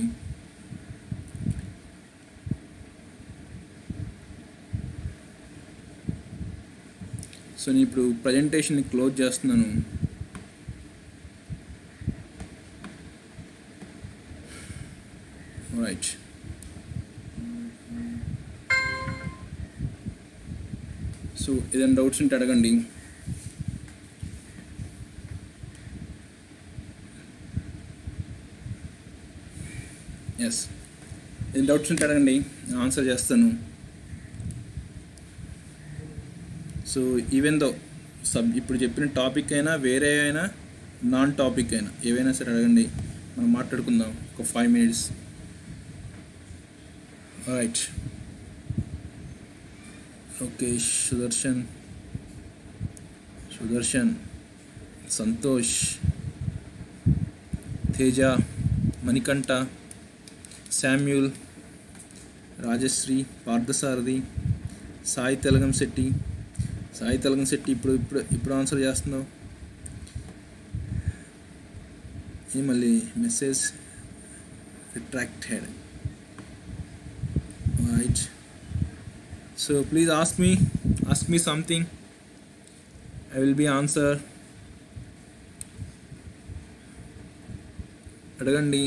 సో నేను ఇప్పుడు ప్రజెంటేషన్ని క్లోజ్ చేస్తున్నాను రైట్ సో ఏదైనా డౌట్స్ ఉంటే అడగండి ఎస్ ఏదైనా డౌట్స్ ఉంటే అడగండి నేను ఆన్సర్ చేస్తాను సో ఈవెన్ దో సబ్ ఇప్పుడు చెప్పిన టాపిక్ అయినా వేరే అయినా నాన్ టాపిక్ అయినా ఏవైనా సరే అడగండి మనం మాట్లాడుకుందాం ఒక five minutes right okay Sudarshan Sudarshan Santosh Teja Manikanta Samuel Rajashri Parthasarathi Sai Telagam Shetty Sai Telagam Shetty ఇప్పుడు ఇప్పుడు ఇప్పుడు ఆన్సర్ చేస్తున్నావు ఏ మళ్ళీ message retracted right so please ask me ask me something I will be answer అడగండి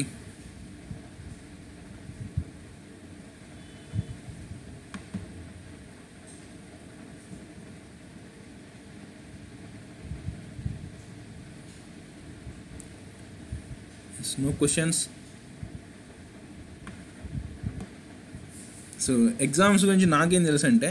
నో క్వశ్చన్స్ సో ఎగ్జామ్స్ గురించి నాకేం తెలుసు అంటే